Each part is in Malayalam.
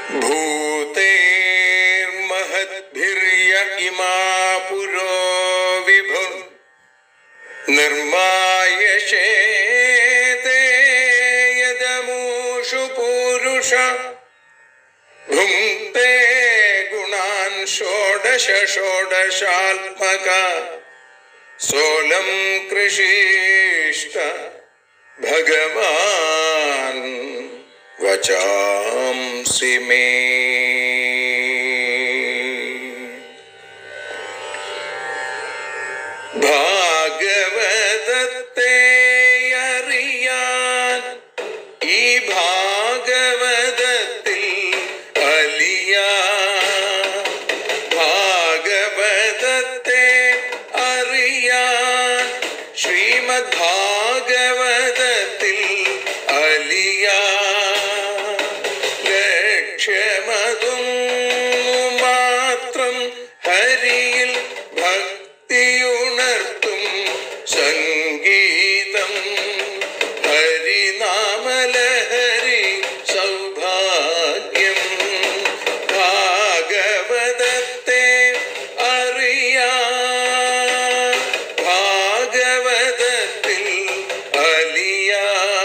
ഭൂതേർമഹദ്ഭിര്യ ഇമാ പുരോ വിഭു നിർമായശേതേ യദമൂഷു പൂരുഷ ഭുങ്ക്തേ ഗുണാൻ ഷോഡശ ഷോഡശാത്മക സോലം കൃഷിഷ്ട ഭഗവാൻ വചാംസി മേ ഭാഗവതത്തെ അറിയാൻ ഈ ഭാഗവതത്തിൽ അലിയാൻ ഭാഗവതത്തെ അറിയാൻ ശ്രീമദ് ഭാഗവതത്തിൽ അലിയാൻ ലക്ഷ്യമതും മാത്രം ഹരിയിൽ ഭക്തിയുണർത്തും സംഗീതം ഹരിനാമലഹരി സൗഭാഗ്യം ഭാഗവതത്തെ അറിയാ ഭാഗവതത്തിൽ അലിയാ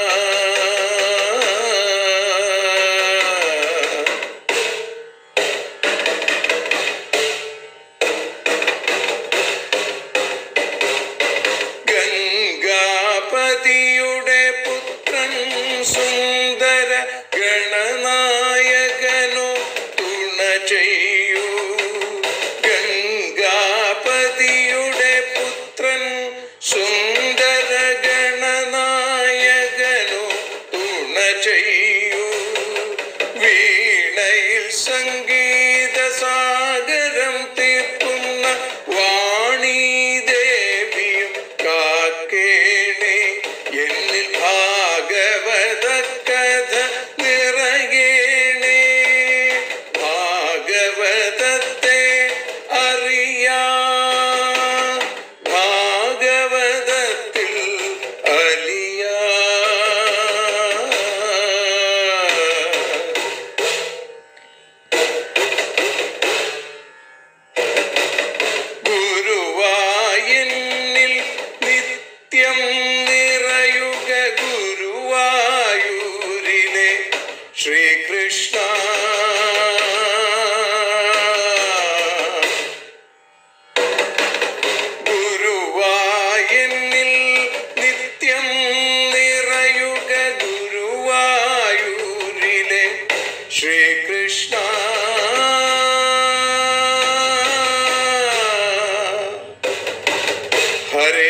ഗംഗാപതിയുടെ പുത്രൻ സുന്ദര ഗണനായകനോ തുണ ചെയ്യൂ ഗംഗാപതിയുടെ പുത്രൻ സുന്ദര ഗണനായകനോ തുണ ചെയ്യൂ വീണയിൽ സംഗീത സാഗരം തീർക്കുന്ന വാണി ദേവിയും കാക്കേണേ എന്നിൽ ഭാഗവത കഥ നിറയേണേ ഭാഗവതത്തെ അറിയാ ഭാഗവതത്തിൽ അലിയാ ഗുരുവായൂരിൽ നിത്യം നിറയുക ഗുരുവായൂരിലെ ശ്രീകൃഷ്ണ ഗുരുവായൂരിൽ നിത്യം നിറയുക ഗുരുവായൂരിലെ ശ്രീകൃഷ്ണ ഹരേ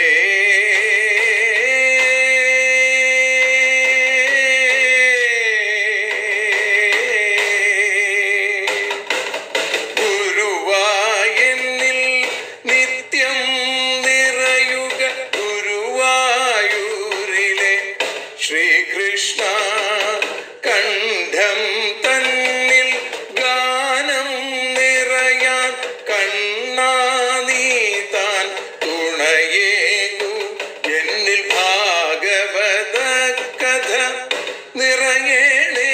ഗുരുവായൂരിൽ നിത്യം നിറയുക ഗുരുവായൂരിലെ ശ്രീകൃഷ്ണ കണ്ഠം തന്നിൽ ഗാനം നിറയാൻ കണ്ണാ നീ താൻ തുണയേകു എന്നിൽ ഭാഗവത കഥ നിറയണേ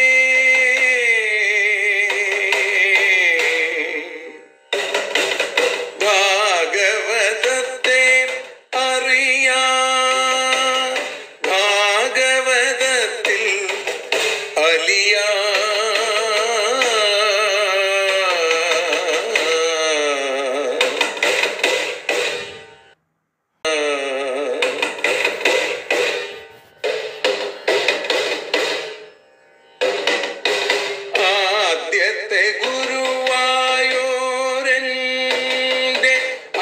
ഭാഗവതത്തെ അറിയാ ഭാഗവതത്തിൽ അലിയാ ആദ്യത്തെ ഗുരുവായൂരൻ്റെ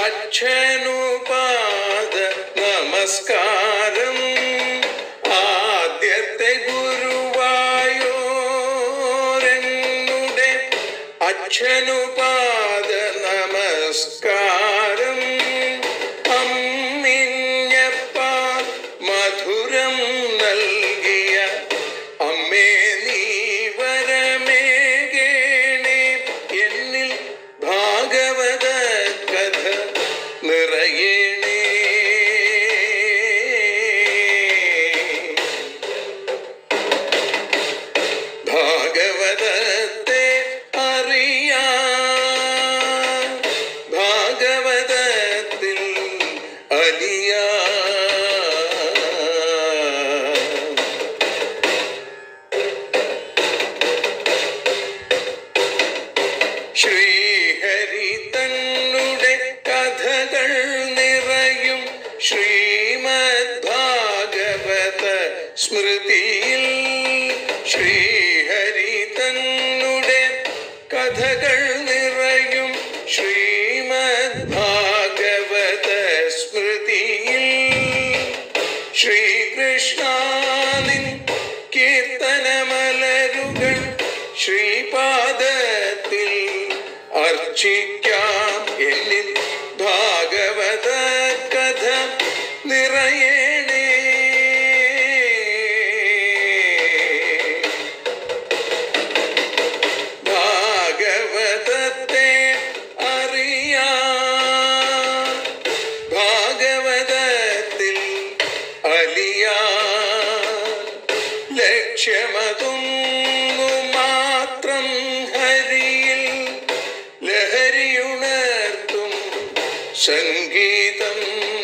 അച്ഛനുപാദ നമസ്കാരം ആദ്യത്തെ ഗുരുവായൂരനുടെ അച്ഛനുപാദ നമസ്കാരം അമ്മിഞ്ഞപ്പ മധുരം നൽകിയ അമ്മേ നീ വരമേകേണേ എന്നിൽ ഭാഗവത കഥ നിറയേണേ ഭാഗവതത്തെ ശ്രീമദ് ഭാഗവത സ്മൃതിയിൽ ശ്രീഹരി തന്നുടെ കഥകൾ നിറയും ശ്രീമദ് ഭാഗവത സ്മൃതിയിൽ ശ്രീകൃഷ്ണാനിൻ കീർത്തനമലരുകൾ ശ്രീപാദത്തിൽ അർച്ചിക്കാം എന്നിൽ ഭാഗവത കഥ നിറയണേ ഭാഗവതത്തെ അറിയാ ഭാഗവതത്തിൽ അലിയാ ലക്ഷ്യമതൊന്നു മാത്രം ഹരിയിൽ ലഹരിയുണർത്തും സംഗീതം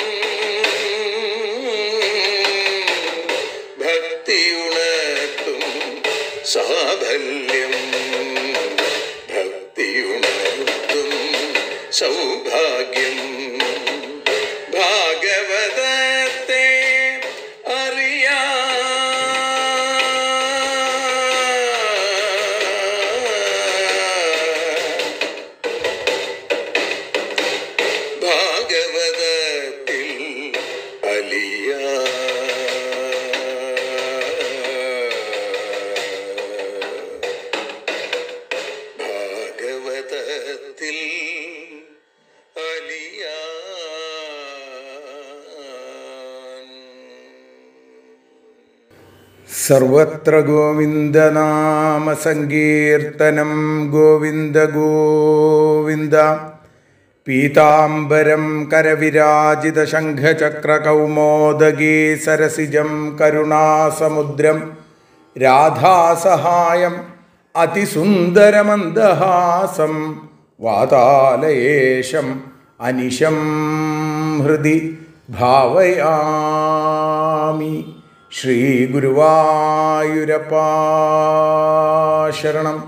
ഭക്തിയുണർത്തും സാഫല്യം ഭക്തിയുണർത്തും സൗഭാഗ്യം ഭാഗവതത്തെ അറിയാ ഭാഗവതത്തിൽ അലിയ ഭാഗവതത്തിൽ അലിയാൻ സർവത്ര ഗോവിന്ദനാമസങ്കീർത്തനം ഗോവിന്ദ ഗോവിന്ദ പീതാംബരം കരവിരാജിത ശംഖചക്രകൗമോദഗീ സരസിജം കരുണാസമുദ്രം രാധാസഹായം അതിസുന്ദരമന്ദഹാസം വാതാലയേശം അനിശം ഹൃദി ഭാവയാമി ശ്രീഗുരുവായൂരപ്പാ ശരണം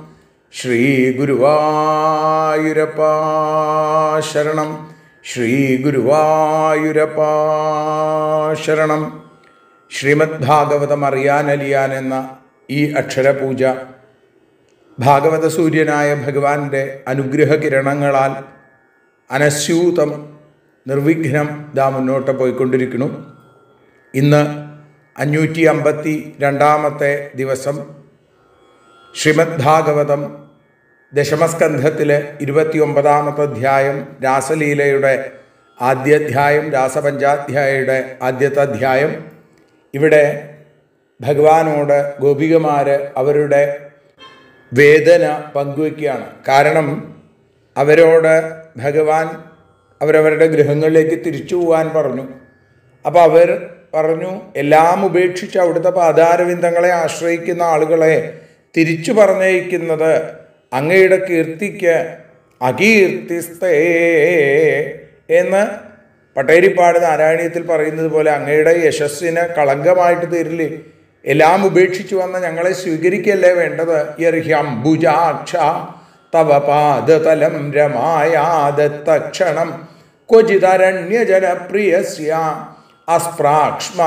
ശ്രീഗുരുവായൂരപ്പാ ശരണം ശ്രീഗുരുവായൂരപ്പാ ശരണം ശ്രീമദ് ഭാഗവതം അറിയാൻ അലിയാൻ എന്ന ഈ അക്ഷരപൂജ ഭാഗവത സൂര്യനായ ഭഗവാന്റെ അനുഗ്രഹ കിരണങ്ങളാൽ അനസ്യൂതം നിർവിഘ്നം ദാ മുന്നോട്ട് പോയിക്കൊണ്ടിരിക്കുന്നു ഇന്ന് അഞ്ഞൂറ്റി അമ്പത്തി രണ്ടാമത്തെ ദിവസം ശ്രീമദ് ഭാഗവതം ദശമസ്കന്ധത്തിലെ ഇരുപത്തിയൊമ്പതാമത്തെ അധ്യായം രാസലീലയുടെ ആദ്യാധ്യായം രാസപഞ്ചാധ്യായയുടെ ആദ്യത്തെ അധ്യായം ഇവിടെ ഭഗവാനോട് ഗോപികമാര് അവരുടെ വേദന പങ്കുവയ്ക്കുകയാണ് കാരണം അവരോട് ഭഗവാൻ അവരവരുടെ ഗൃഹങ്ങളിലേക്ക് തിരിച്ചു പോകാൻ പറഞ്ഞു അപ്പോൾ അവർ പറഞ്ഞു എല്ലാം ഉപേക്ഷിച്ച് അവിടുത്തെ പാതാരവിന്ദങ്ങളെ ആശ്രയിക്കുന്ന ആളുകളെ തിരിച്ചു പറഞ്ഞയക്കുന്നത് അങ്ങയുടെ കീർത്തിക്ക് അകീർത്തിസ്തേ എന്ന് പട്ടേരിപ്പാട് നാരായണീയത്തിൽ പറയുന്നത് പോലെ അങ്ങയുടെ യശസ്സിന് കളങ്കമായിട്ട് തീരില്ലേ എല്ലാം ഉപേക്ഷിച്ചു വന്ന ഞങ്ങളെ സ്വീകരിക്കല്ലേ വേണ്ടത് യർഹ്യംബുജാക്ഷ തവ പാദതലം രമായാദത്തക്ഷണം ക്വചിതരണ്യജനപ്രിയസ്യ അസ്പ്രാക്ഷ്മ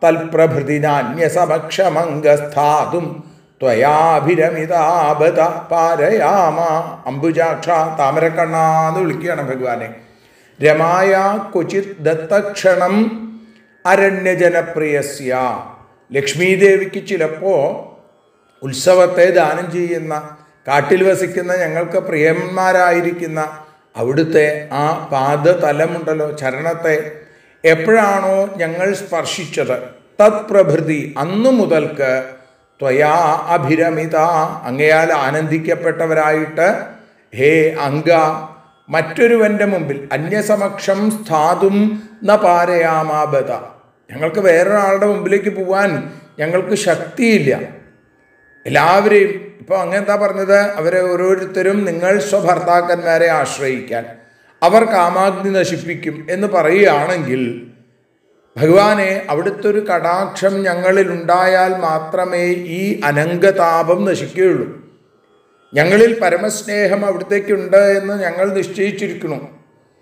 തൽപ്രഭൃതിനാന്യസമക്ഷമംഗസ്ഥാതും ത്വയാഭിരമിതാബത പാരയാമ അംബുജാക്ഷ താമരക്കണ്ണാന്ന് വിളിക്കുകയാണ് ഭഗവാനെ രമായ ക്വചിത് ദത്തക്ഷണം അരണ്യജനപ്രിയസ്യ ലക്ഷ്മീദേവിക്ക് ചിലപ്പോൾ ഉത്സവത്തെ ദാനം ചെയ്യുന്ന കാട്ടിൽ വസിക്കുന്ന ഞങ്ങൾക്ക് പ്രിയന്മാരായിരിക്കുന്ന അവിടുത്തെ ആ പാദതലമുണ്ടല്ലോ ചരണത്തെ എപ്പോഴാണോ ഞങ്ങൾ സ്പർശിച്ചത് തത് പ്രഭൃതി അന്നു മുതൽക്ക് ത്വയാ അഭിരമിത അങ്ങയാൽ ആനന്ദിക്കപ്പെട്ടവരായിട്ട് ഹേ അംഗ മറ്റൊരുവൻ്റെ മുമ്പിൽ അന്യസമക്ഷം സ്ഥാതും ന പാരയാമാബത ഞങ്ങൾക്ക് വേറൊരാളുടെ മുമ്പിലേക്ക് പോവാൻ ഞങ്ങൾക്ക് ശക്തിയില്ല എല്ലാവരെയും ഇപ്പോൾ അങ്ങനെന്താ പറഞ്ഞത് അവരെ ഓരോരുത്തരും നിങ്ങൾ സ്വഭർത്താക്കന്മാരെ ആശ്രയിക്കാൻ അവർ കാമാഗ്നി നശിപ്പിക്കും എന്ന് പറയുകയാണെങ്കിൽ ഭഗവാനെ അവിടുത്തെ ഒരു കടാക്ഷം ഞങ്ങളിൽ ഉണ്ടായാൽ മാത്രമേ ഈ അനങ്കതാപം നശിക്കുകയുള്ളൂ ഞങ്ങളിൽ പരമസ്നേഹം അവിടത്തേക്കുണ്ട് എന്ന് ഞങ്ങൾ നിശ്ചയിച്ചിരിക്കുന്നു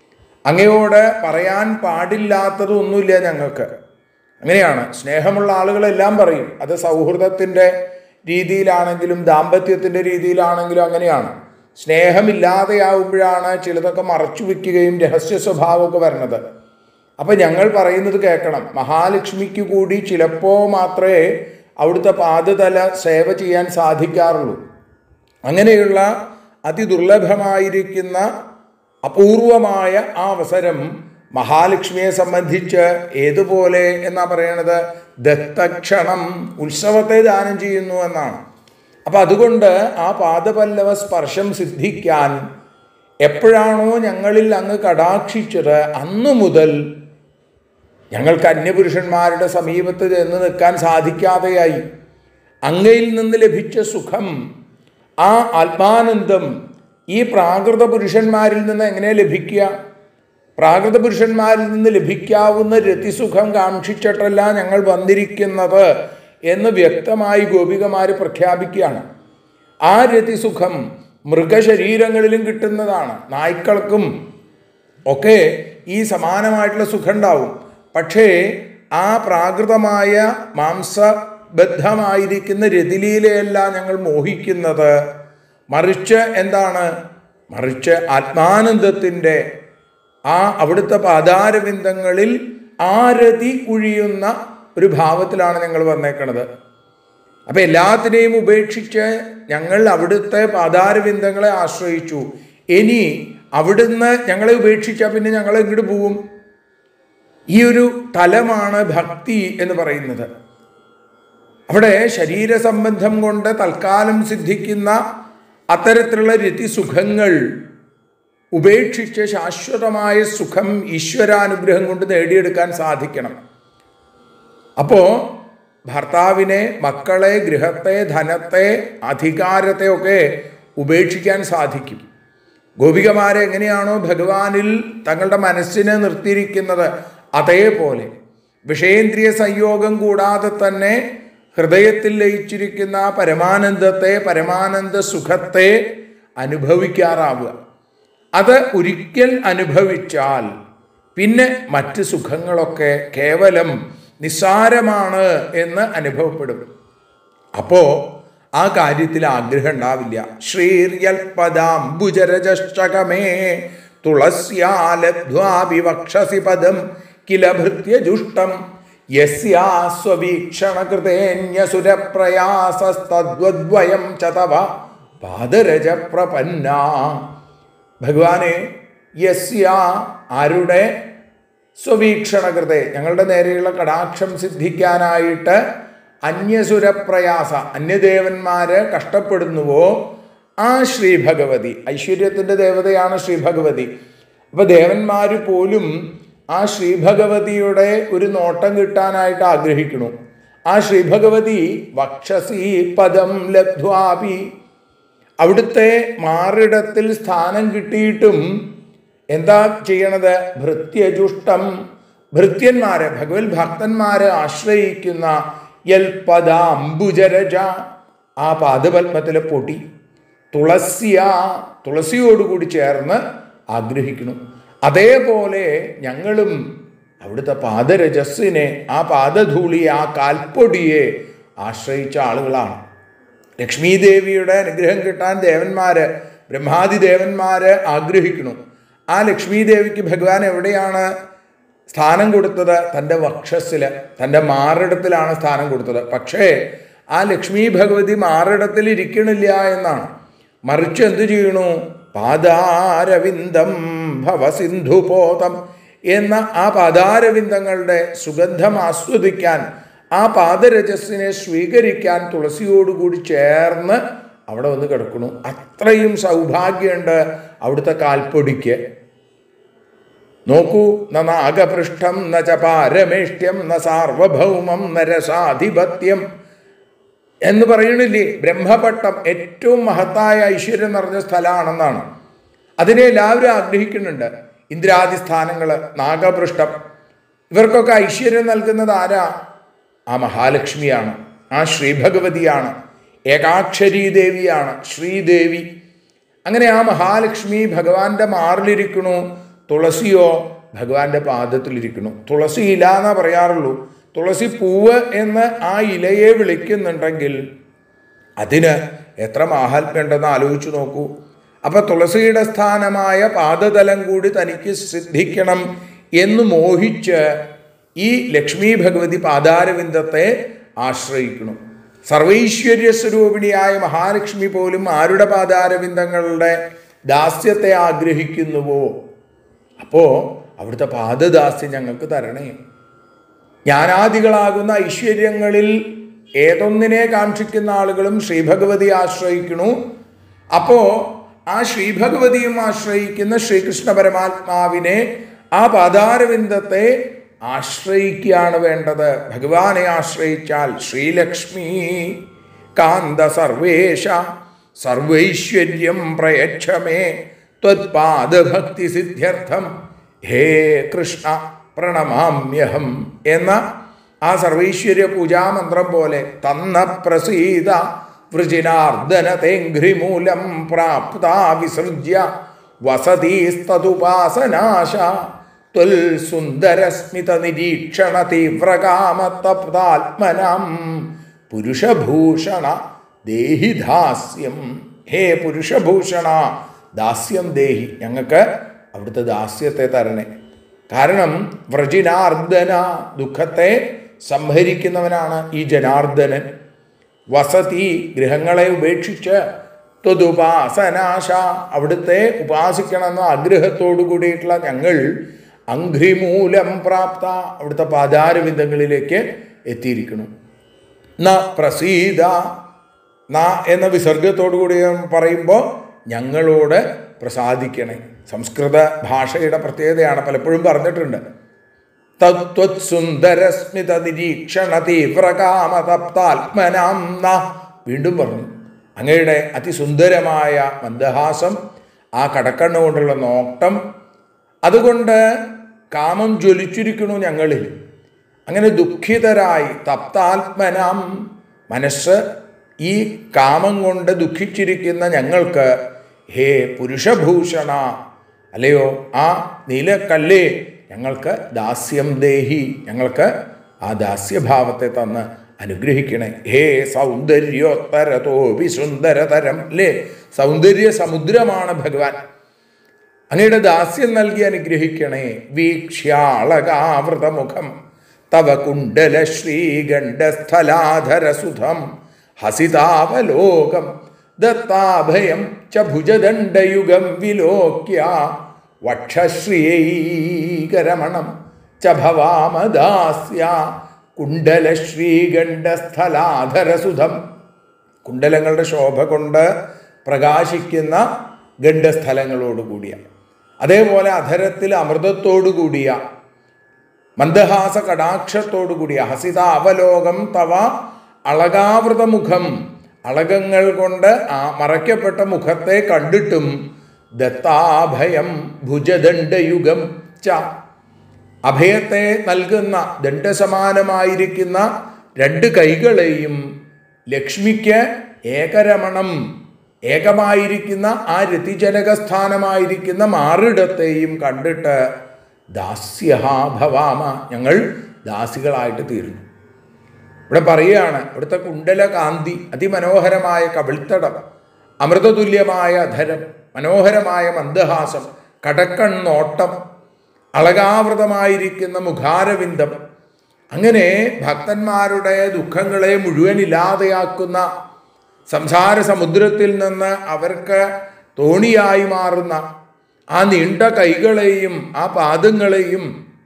അങ്ങയോട് പറയാൻ പാടില്ലാത്തതൊന്നുമില്ല ഞങ്ങൾക്ക് അങ്ങനെയാണ് സ്നേഹമുള്ള ആളുകളെല്ലാം പറയും അത് സൗഹൃദത്തിൻ്റെ രീതിയിലാണെങ്കിലും ദാമ്പത്യത്തിൻ്റെ രീതിയിലാണെങ്കിലും അങ്ങനെയാണ് സ്നേഹമില്ലാതെയാവുമ്പോഴാണ് ചിലതൊക്കെ മറച്ചു വയ്ക്കുകയും രഹസ്യ സ്വഭാവമൊക്കെ വരുന്നത് അപ്പം ഞങ്ങൾ പറയുന്നത് കേൾക്കണം മഹാലക്ഷ്മിക്ക് കൂടി ചിലപ്പോൾ മാത്രമേ അവിടുത്തെ പാദതല സേവ ചെയ്യാൻ സാധിക്കാറുള്ളൂ അങ്ങനെയുള്ള അതിദുർലഭമായിരിക്കുന്ന അപൂർവമായ ആ അവസരം മഹാലക്ഷ്മിയെ സംബന്ധിച്ച് ഏതുപോലെ എന്നാ പറയണത് ദത്തക്ഷണം ഉത്സവത്തെ ദാനം ചെയ്യുന്നു എന്നാണ് അപ്പം അതുകൊണ്ട് ആ പാദപല്ലവ സ്പർശം സിദ്ധിക്കാൻ എപ്പോഴാണോ ഞങ്ങളിൽ അങ്ങ് കടാക്ഷിച്ചത് അന്നു മുതൽ ഞങ്ങൾക്ക് അന്യപുരുഷന്മാരുടെ സമീപത്ത് ചെന്ന് നിൽക്കാൻ സാധിക്കാതെയായി അങ്ങയിൽ നിന്ന് ലഭിച്ച സുഖം ആ ആത്മാനന്ദം ഈ പ്രാകൃത പുരുഷന്മാരിൽ നിന്ന് എങ്ങനെ ലഭിക്കുക പ്രാകൃത പുരുഷന്മാരിൽ നിന്ന് ലഭിക്കാവുന്ന രതിസുഖം കാക്ഷിച്ചിട്ടല്ല ഞങ്ങൾ വന്നിരിക്കുന്നത് എന്ന് വ്യക്തമായി ഗോപികമാർ പ്രഖ്യാപിക്കുകയാണ് ആ രതിസുഖം മൃഗശരീരങ്ങളിലും കിട്ടുന്നതാണ് നായ്ക്കൾക്കും ഒക്കെ ഈ സമാനമായിട്ടുള്ള സുഖം ഉണ്ടാവും പക്ഷേ ആ പ്രാകൃതമായ മാംസബദ്ധമായിരിക്കുന്ന രതിലീലയല്ല ഞങ്ങൾ മോഹിക്കുന്നത് മറിച്ച് എന്താണ് മറിച്ച് ആത്മാനന്ദത്തിൻ്റെ ആ അവിടുത്തെ പാതാരവിന്ദങ്ങളിൽ ആരതി ഉഴിയുന്ന ഒരു ഭാവത്തിലാണ് ഞങ്ങൾ വന്നേക്കണത് അപ്പം എല്ലാത്തിനെയും ഉപേക്ഷിച്ച് ഞങ്ങൾ അവിടുത്തെ പാതാരവിന്ദങ്ങളെ ആശ്രയിച്ചു ഇനി അവിടുന്ന് ഞങ്ങളെ ഉപേക്ഷിച്ചാൽ പിന്നെ ഞങ്ങൾ എങ്ങോട്ട് പോവും ഈ ഒരു തലമാണ് ഭക്തി എന്ന് പറയുന്നത് അവിടെ ശരീരസംബന്ധം കൊണ്ട് തൽക്കാലം സിദ്ധിക്കുന്ന അത്തരത്തിലുള്ള രതിസുഖങ്ങൾ ഉപേക്ഷിച്ച് ശാശ്വതമായ സുഖം ഈശ്വരാനുഗ്രഹം കൊണ്ട് നേടിയെടുക്കാൻ സാധിക്കണം അപ്പോൾ ഭർത്താവിനെ മക്കളെ ഗൃഹത്തെ ധനത്തെ അധികാരത്തെ ഒക്കെ ഉപേക്ഷിക്കാൻ സാധിക്കും ഗോപികമാരെ എങ്ങനെയാണോ ഭഗവാനിൽ തങ്ങളുടെ മനസ്സിനെ നിർത്തിയിരിക്കുന്നത് അതേപോലെ വിഷയേന്ദ്രിയ സംയോഗം കൂടാതെ തന്നെ ഹൃദയത്തിൽ ലയിച്ചിരിക്കുന്ന ആ പരമാനന്ദത്തെ പരമാനന്ദ സുഖത്തെ അനുഭവിക്കാറാവുക അത് ഒരിക്കൽ അനുഭവിച്ചാൽ പിന്നെ മറ്റ് സുഖങ്ങളൊക്കെ കേവലം നിസ്സാരമാണ് എന്ന് അനുഭവപ്പെടും അപ്പോ ആ കാര്യത്തിൽ ആഗ്രഹം ഉണ്ടാവില്ല ശ്രീര്യൽപദാംബുജരജഷ്ടകമേ തുളസ്യാലധ്വാപി വക്ഷസി പദം കില ഭൃത്യജുഷ്ടം യസ്യാസ്വീക്ഷണകൃതേന്യസുരപ്രയാസസ്തദ്വദ്വയം ച തവ പാദരജ പ്രപന്ന ഭഗവാനെ യസ്യ ആരുടെ സ്വവീക്ഷണകൃതെ ഞങ്ങളുടെ നേരെയുള്ള കടാക്ഷം സിദ്ധിക്കാനായിട്ട് അന്യസുരപ്രയാസ അന്യദേവന്മാര് കഷ്ടപ്പെടുന്നുവോ ആ ശ്രീ ഭഗവതി ഐശ്വര്യത്തിൻ്റെ ദേവതയാണ് ശ്രീ ഭഗവതി അപ്പൊ ദേവന്മാര് പോലും ആ ശ്രീ ഭഗവതിയുടെ ഒരു നോട്ടം കിട്ടാനായിട്ട് ആഗ്രഹിക്കണു ആ ശ്രീ ഭഗവതി വക്ഷസി പദം ലബ്ധ്വാപി അവിടുത്തെ മാറിടത്തിൽ സ്ഥാനം കിട്ടിയിട്ടും എന്താ ചെയ്യണത് ഭൃത്യജുഷ്ടം ഭൃത്യന്മാരെ ഭഗവത് ഭക്തന്മാരെ ആശ്രയിക്കുന്ന യൽപദാംബുജരജ ആ പാദപത്മത്തിലെ പൊടി തുളസിയ തുളസിയോടുകൂടി ചേർന്ന് ആഗ്രഹിക്കുന്നു അതേപോലെ ഞങ്ങളും അവിടുത്തെ പാദരജസ്സിനെ ആ പാദധൂളിയെ ആ കാൽപ്പൊടിയെ ആശ്രയിച്ച ആളുകളാണ് ലക്ഷ്മീദേവിയുടെ അനുഗ്രഹം കിട്ടാൻ ദേവന്മാര് ബ്രഹ്മാദി ദേവന്മാര് ആഗ്രഹിക്കുന്നു ആ ലക്ഷ്മീദേവിക്ക് ഭഗവാൻ എവിടെയാണ് സ്ഥാനം കൊടുത്തത് തൻ്റെ വക്ഷസ്സിൽ തൻ്റെ മാറിടത്തിലാണ് സ്ഥാനം കൊടുത്തത് പക്ഷേ ആ ലക്ഷ്മി ഭഗവതി മാറിടത്തിൽ ഇരിക്കണില്ല എന്നാണ് മറിച്ച് എന്തു ചെയ്യണു പാദാരവിന്ദം ഭവസിന്ധുപോതം എന്ന ആ പാദാരവിന്ദങ്ങളുടെ സുഗന്ധം ആസ്വദിക്കാൻ ആ പാദരജസ്സിനെ സ്വീകരിക്കാൻ തുളസിയോടുകൂടി ചേർന്ന് അവിടെ വന്ന് കിടക്കണു അത്രയും സൗഭാഗ്യമുണ്ട് അവിടുത്തെ കാൽപ്പൊടിക്ക് നോക്കൂ ന നാഗപൃഷ്ഠം ന ച പാരമേഷ്ട്യം ന സാർവഭൗമം നരസാധിപത്യം എന്ന് പറയണില്ലേ ബ്രഹ്മപട്ടം ഏറ്റവും മഹത്തായ ഐശ്വര്യം നിറഞ്ഞ സ്ഥലമാണെന്നാണ് അതിനെ എല്ലാവരും ആഗ്രഹിക്കുന്നുണ്ട് ഇന്ദ്രാദി സ്ഥാനങ്ങൾ നാഗപൃഷ്ഠം ഇവർക്കൊക്കെ ഐശ്വര്യം നൽകുന്നത് ആരാ ആ മഹാലക്ഷ്മിയാണ് ആ ശ്രീഭഗവതിയാണ് ഏകാക്ഷരീ ദേവിയാണ് ശ്രീദേവി അങ്ങനെ ആ മഹാലക്ഷ്മി ഭഗവാന്റെ മാറിലിരിക്കണു തുളസിയോ ഭഗവാന്റെ പാദത്തിലിരിക്കുന്നു തുളസി ഇല എന്നാ പറയാറുള്ളൂ തുളസി പൂവ് എന്ന് ആ ഇലയെ വിളിക്കുന്നുണ്ടെങ്കിൽ അതിന് എത്ര മാഹാത്മ്യമുണ്ടെന്ന് ആലോചിച്ചു നോക്കൂ അപ്പൊ തുളസിയുടെ സ്ഥാനമായ പാദതലം കൂടി തനിക്ക് സിദ്ധിക്കണം എന്ന് മോഹിച്ച് ഈ ലക്ഷ്മി ഭഗവതി പാതാരവിന്ദത്തെ ആശ്രയിക്കണം സർവൈശ്വര്യ സ്വരൂപിണിയായ മഹാലക്ഷ്മി പോലും ആരുടെ പാതാരവിന്ദങ്ങളുടെ ദാസ്യത്തെ ആഗ്രഹിക്കുന്നുവോ അപ്പോ അവിടുത്തെ പാദദാസ്യം ഞങ്ങൾക്ക് തരണേ ജ്ഞാനാദികളാകുന്ന ഐശ്വര്യങ്ങളിൽ ഏതൊന്നിനെ കാക്ഷിക്കുന്ന ആളുകളും ശ്രീഭഗവതി ആശ്രയിക്കണു അപ്പോ ആ ശ്രീഭഗവതിയും ആശ്രയിക്കുന്ന ശ്രീകൃഷ്ണ പരമാത്മാവിനെ ആ പാതാരവിന്ദത്തെ ആശ്രയിക്കുകയാണ് വേണ്ടത് ഭഗവാനെ ആശ്രയിച്ചാൽ ശ്രീലക്ഷ്മി കാന്ത സർവേശ സർവൈശ്വര്യം പ്രയച്ഛമേ ത്വത്പാദഭക്തി സിദ്ധ്യർത്ഥം ഹേ കൃഷ്ണ പ്രണമാമ്യഹം എന്ന ആ സർവൈശ്വര്യ പൂജാമന്ത്രം പോലെ തന്ന പ്രസീത വൃജിനാർദ്ദന തേഘ്രിമൂലം പ്രാപ്ത വിസൃജ്യ വസതീസ്തതുപാസനാശ ത്വൽ സുന്ദരസ്മിത നിരീക്ഷണ തീവ്രകാമത്തപ്താത്മനം പുരുഷഭൂഷണ ദേഹി ദാസ്യം ഹേ പുരുഷഭൂഷണ ദാസ്യം ദേഹി ഞങ്ങൾക്ക് അവിടുത്തെ ദാസ്യത്തെ തരണേ കാരണം വ്രജിനാർദ്ദന ദുഃഖത്തെ സംഹരിക്കുന്നവനാണ് ഈ ജനാർദ്ദനൻ വസതി ഗൃഹങ്ങളെ ഉപേക്ഷിച്ച് ത്വതുപാസനാശ അവിടുത്തെ ഉപാസിക്കണമെന്ന ആഗ്രഹത്തോടു കൂടിയിട്ടുള്ള ഞങ്ങൾ അഘ്രിമൂലം പ്രാപ്ത അവിടുത്തെ പാതാരവിന്ദങ്ങളിലേക്ക് എത്തിയിരിക്കണം ന പ്രസീത ന എന്ന വിസർഗത്തോടു കൂടി പറയുമ്പോൾ ഞങ്ങളോട് പ്രസാദിക്കണേ സംസ്കൃത ഭാഷയുടെ പ്രത്യേകതയാണ് പലപ്പോഴും പറഞ്ഞിട്ടുണ്ട് തത്വത് സുന്ദരസ്മിത നിരീക്ഷണ തീവ്രകാമതപ്താത്മനാം ന വീണ്ടും പറഞ്ഞു അങ്ങയുടെ അതിസുന്ദരമായ മന്ദഹാസം ആ കടക്കണ്ണു കൊണ്ടുള്ള നോട്ടം അതുകൊണ്ട് കാമം ജ്വലിച്ചിരിക്കണു ഞങ്ങളിൽ അങ്ങനെ ദുഃഖിതരായി തപ്താത്മനാം മനസ്സ് ഈ കാമം കൊണ്ട് ദുഃഖിച്ചിരിക്കുന്ന ഞങ്ങൾക്ക് ഹേ പുരുഷഭൂഷണ അല്ലയോ ആ നീലക്കല്ലേ ഞങ്ങൾക്ക് ദാസ്യം ദേഹി ഞങ്ങൾക്ക് ആ ദാസ്യഭാവത്തെ തന്ന് അനുഗ്രഹിക്കണേ ഹേ സൗന്ദര്യോത്തരതോപി സുന്ദരതരം അല്ലേ സൗന്ദര്യ സമുദ്രമാണ് ഭഗവാൻ അങ്ങയുടെ ദാസ്യം നൽകി അനുഗ്രഹിക്കണേ വീക്ഷ്യാളകാവൃതമുഖം തവ കുണ്ടല ശ്രീഗണ്ഡസ്ഥലാധരസുധം ഹസിതാവലോകം ദത്താഭയം ച ഭുജദണ്ഡയുഗം വിലോക്യ വക്ഷശ്രിയൈകരമണം ച ഭവാമദാസ്യ കുണ്ടല ശ്രീഗണ്ഡസ്ഥലാധരസുധം കുണ്ടലങ്ങളുടെ ശോഭ കൊണ്ട് പ്രകാശിക്കുന്ന ഗണ്ഡസ്ഥലങ്ങളോടുകൂടിയ അതേപോലെ അധരത്തിൽ അമൃതത്തോടു കൂടിയ മന്ദഹാസ കടാക്ഷത്തോടു കൂടിയ ഹസിത അവലോകം തവ അളകാവൃത മുഖം അളകങ്ങൾ കൊണ്ട് ആ മറയ്ക്കപ്പെട്ട മുഖത്തെ കണ്ടിട്ടും ദത്താഭയം ഭുജദണ്ഡയുഗം ച അഭയത്തെ നൽകുന്ന ദണ്ഡസമാനമായിരിക്കുന്ന രണ്ട് കൈകളെയും ലക്ഷ്മിക്ക് ഏകരമണം ഏകമായിരിക്കുന്ന ആ രതിജനകസ്ഥാനമായിരിക്കുന്ന മാറിടത്തെയും കണ്ടിട്ട് ദാസ്യഹ ഭവാമ ഞങ്ങൾ ദാസികളായിട്ട് തീർന്നു ഇവിടെ പറയുകയാണ് ഇവിടുത്തെ കുണ്ടല കാന്തി അതിമനോഹരമായ കവിൾത്തടം അമൃതതുല്യമായ ധരം മനോഹരമായ മന്ദഹാസം കടക്കണ്ണോട്ടം അളകാവൃതമായിരിക്കുന്ന മുഖാരവിന്ദം അങ്ങനെ ഭക്തന്മാരുടെ ദുഃഖങ്ങളെ മുഴുവൻ ഇല്ലാതെയാക്കുന്ന സംസാര സമുദ്രത്തിൽ നിന്ന് അവർക്ക് തോണിയായി മാറുന്ന ആ നീണ്ട കൈകളെയും ആ പാദങ്ങളെയും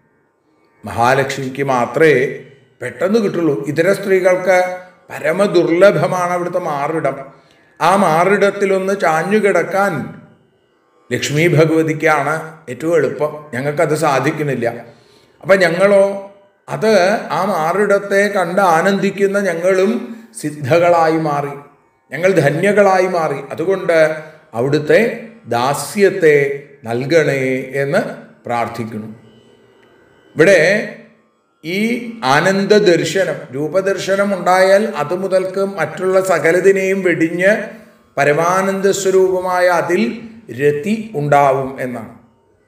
മഹാലക്ഷ്മിക്ക് മാത്രമേ പെട്ടെന്ന് കിട്ടുള്ളൂ ഇതര സ്ത്രീകൾക്ക് പരമദുർലഭമാണ് അവിടുത്തെ മാറിടം ആ മാറിടത്തിലൊന്ന് ചാഞ്ഞുകിടക്കാൻ ലക്ഷ്മി ഭഗവതിക്കാണ് ഏറ്റവും എളുപ്പം ഞങ്ങൾക്കത് സാധിക്കുന്നില്ല അപ്പം ഞങ്ങളോ അത് ആ മാറിടത്തെ കണ്ട് ആനന്ദിക്കുന്ന ഞങ്ങളും സിദ്ധകളായി മാറി ഞങ്ങൾ ധന്യകളായി മാറി അതുകൊണ്ട് അവിടുത്തെ ദാസ്യത്തെ നൽകണേ എന്ന് പ്രാർത്ഥിക്കുന്നു ഇവിടെ ഈ ആനന്ദ ദർശനം രൂപദർശനം ഉണ്ടായാൽ അത് മുതൽക്ക് മറ്റുള്ള സകലതിനെയും വെടിഞ്ഞ് പരമാനന്ദ സ്വരൂപമായ അതിൽ രതി ഉണ്ടാവും എന്നാണ്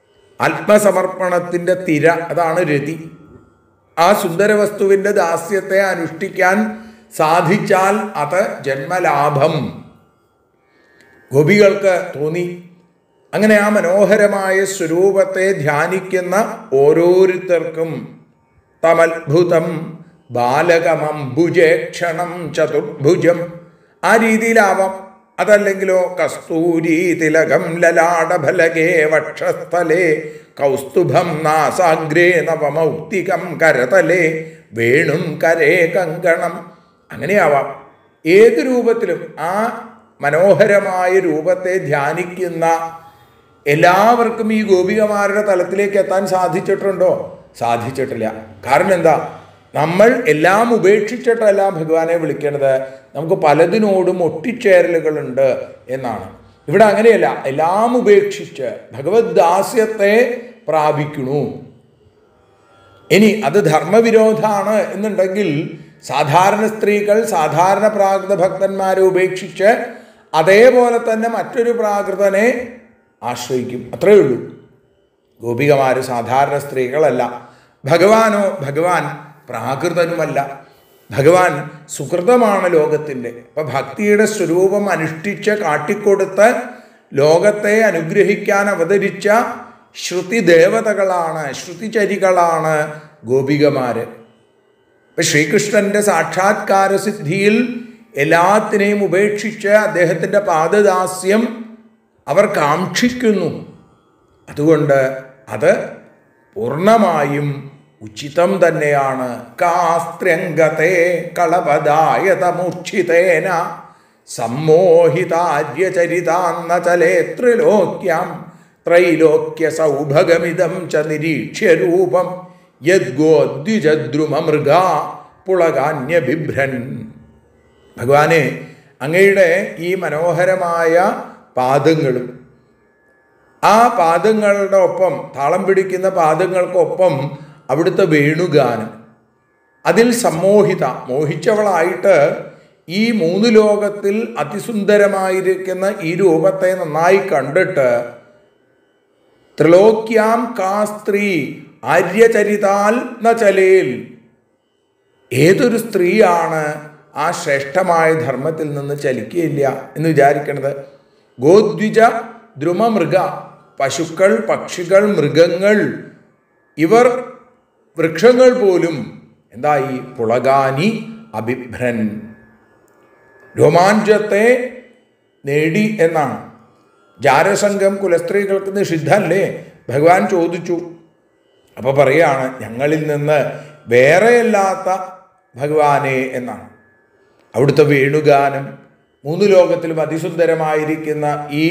ആത്മസമർപ്പണത്തിൻ്റെ തിര അതാണ് രതി ആ സുന്ദരവസ്തുവിൻ്റെ ദാസ്യത്തെ അനുഷ്ഠിക്കാൻ സാധിച്ചാൽ അത് ജന്മലാഭം ഗോപികൾക്ക് തോന്നി അങ്ങനെ ആ മനോഹരമായ സ്വരൂപത്തെ ധ്യാനിക്കുന്ന ഓരോരുത്തർക്കും തമത്ഭുതം ബാലകമംബുജേക്ഷണം ചതുർഭുജം ആ രീതിയിലാവാം അതല്ലെങ്കിലോ കസ്തൂരി തിലകം ലലാടഫലകേ വക്ഷസ്ഥലേ കൗസ്തുഭം നാസാഗ്രേ നവമൗക്തികം കരതലേ വേണും കരേ കങ്കണം അങ്ങനെയാവാം ഏത് രൂപത്തിലും ആ മനോഹരമായ രൂപത്തെ ധ്യാനിക്കുന്ന എല്ലാവർക്കും ഈ ഗോപികമാരുടെ തലത്തിലേക്ക് എത്താൻ സാധിച്ചിട്ടുണ്ടോ സാധിച്ചിട്ടില്ല കാരണം എന്താ നമ്മൾ എല്ലാം ഉപേക്ഷിച്ചിട്ടല്ല ഭഗവാനെ വിളിക്കേണ്ടത് നമുക്ക് പലതിനോടും ഒട്ടിച്ചേരലുകളുണ്ട് എന്നാണ് ഇവിടെ അങ്ങനെയല്ല എല്ലാം ഉപേക്ഷിച്ച് ഭഗവത് ദാസ്യത്തെ പ്രാപിക്കണു ഇനി അത് ധർമ്മവിരോധാണ് എന്നുണ്ടെങ്കിൽ സാധാരണ സ്ത്രീകൾ സാധാരണ പ്രാകൃത ഭക്തന്മാരെ ഉപേക്ഷിച്ച് അതേപോലെ തന്നെ മറ്റൊരു പ്രാകൃതനെ ആശ്രയിക്കും അത്രയേ ഉള്ളൂ ഗോപികമാർ സാധാരണ സ്ത്രീകളല്ല ഭഗവാനോ ഭഗവാൻ പ്രാകൃതനുമല്ല ഭഗവാൻ സുഹൃതമാണ് ലോകത്തിൻ്റെ അപ്പം ഭക്തിയുടെ സ്വരൂപം അനുഷ്ഠിച്ച് കാട്ടിക്കൊടുത്ത് ലോകത്തെ അനുഗ്രഹിക്കാൻ അവതരിച്ച ശ്രുതി ദേവതകളാണ് ശ്രുതിചരികളാണ് ഗോപികമാര് ഇപ്പം ശ്രീകൃഷ്ണന്റെ സാക്ഷാത്കാര സിദ്ധിയിൽ എല്ലാത്തിനെയും ഉപേക്ഷിച്ച് അദ്ദേഹത്തിൻ്റെ പാദദാസ്യം അവർ കാക്ഷിക്കുന്നു അതുകൊണ്ട് അത് പൂർണ്ണമായും ഉചിതം തന്നെയാണ് കാസ്ത്രംഗത്തെ കളപദായതമൂർച്ഛിതേന സമ്മോഹിതാര്യചരിതാന്ന ചലേ ത്രിലോക്യാം ത്രൈലോക്യ സൗഭഗമിതം ച നിരീക്ഷ്യ രൂപം യദ്ഗോദ്വിജദ്രുമമൃഗ പുളകാന്യ ബിഭ്രൻ ഭഗവാനെ അങ്ങയുടെ ഈ മനോഹരമായ പാദങ്ങളും ആ പാദങ്ങളുടെ ഒപ്പം താളം പിടിക്കുന്ന പാദങ്ങൾക്കൊപ്പം അവിടുത്തെ വേണുഗാനം അതിൽ സമ്മോഹിത മോഹിച്ചവളായിട്ട് ഈ മൂന്ന് ലോകത്തിൽ അതിസുന്ദരമായിരിക്കുന്ന ഈ രൂപത്തെ നന്നായി കണ്ടിട്ട് ത്രിലോക്യാം കാ സ്ത്രീ ആര്യചരിതാൽ ന ചലേൽ ഏതൊരു സ്ത്രീയാണ് ആ ശ്രേഷ്ഠമായ ധർമ്മത്തിൽ നിന്ന് ചലിക്കുകയില്ല എന്ന് വിചാരിക്കണത് ഗോദ്വിജ ദ്രുമമൃഗ പശുക്കൾ പക്ഷികൾ മൃഗങ്ങൾ ഇവർ വൃക്ഷങ്ങൾ പോലും എന്തായി പുളകാനി അഭിഭ്രൻ രോമാഞ്ചത്തെ നേടി എന്നാണ് ജാരസംഘം കുലസ്ത്രീകൾക്ക് നിഷിദ്ധല്ലേ ഭഗവാൻ ചോദിച്ചു അപ്പോൾ പറയാണ് ഞങ്ങളിൽ നിന്ന് വേറെയല്ലാത്ത ഭഗവാനെ എന്നാണ് അവിടുത്തെ വേണുഗാനം മൂന്ന് ലോകത്തിലും അതിസുന്ദരമായിരിക്കുന്ന ഈ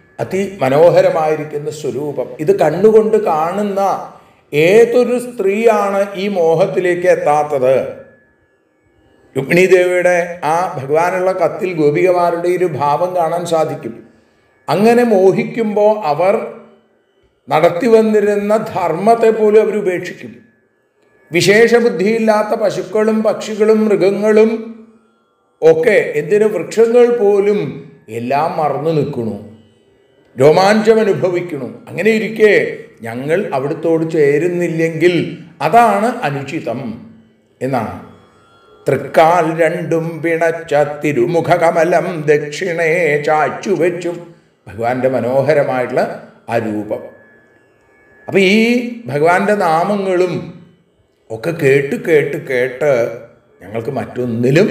അതിമനോഹരമായിരിക്കുന്ന സ്വരൂപം ഇത് കണ്ണുകൊണ്ട് കാണുന്ന ഏതൊരു സ്ത്രീയാണ് ഈ മോഹത്തിലേക്ക് എത്താത്തത് രുക്മിണി ദേവിയുടെ ആ ഭഗവാനുള്ള കത്തിൽ ഗോപികമാരുടെ ഒരു ഭാവം കാണാൻ സാധിക്കും അങ്ങനെ മോഹിക്കുമ്പോൾ അവർ നടത്തി വന്നിരുന്ന ധർമ്മത്തെ പോലും അവർ ഉപേക്ഷിക്കും വിശേഷ ബുദ്ധിയില്ലാത്ത പശുക്കളും പക്ഷികളും മൃഗങ്ങളും ഒക്കെ എന്തിനു വൃക്ഷങ്ങൾ പോലും എല്ലാം മറന്നു നിൽക്കണു രോമാഞ്ചം അനുഭവിക്കണു അങ്ങനെ ഇരിക്കെ ഞങ്ങൾ അവിടുത്തോട് ചേരുന്നില്ലെങ്കിൽ അതാണ് അനുചിതം എന്നാണ് തൃക്കാൽ രണ്ടും പിണച്ച തിരുമുഖകമലം ദക്ഷിണേ ചാച്ചുവെച്ചും ഭഗവാന്റെ മനോഹരമായിട്ടുള്ള ആ രൂപം അപ്പം ഈ ഭഗവാന്റെ നാമങ്ങളും ഒക്കെ കേട്ട് കേട്ട് കേട്ട് ഞങ്ങൾക്ക് മറ്റൊന്നിലും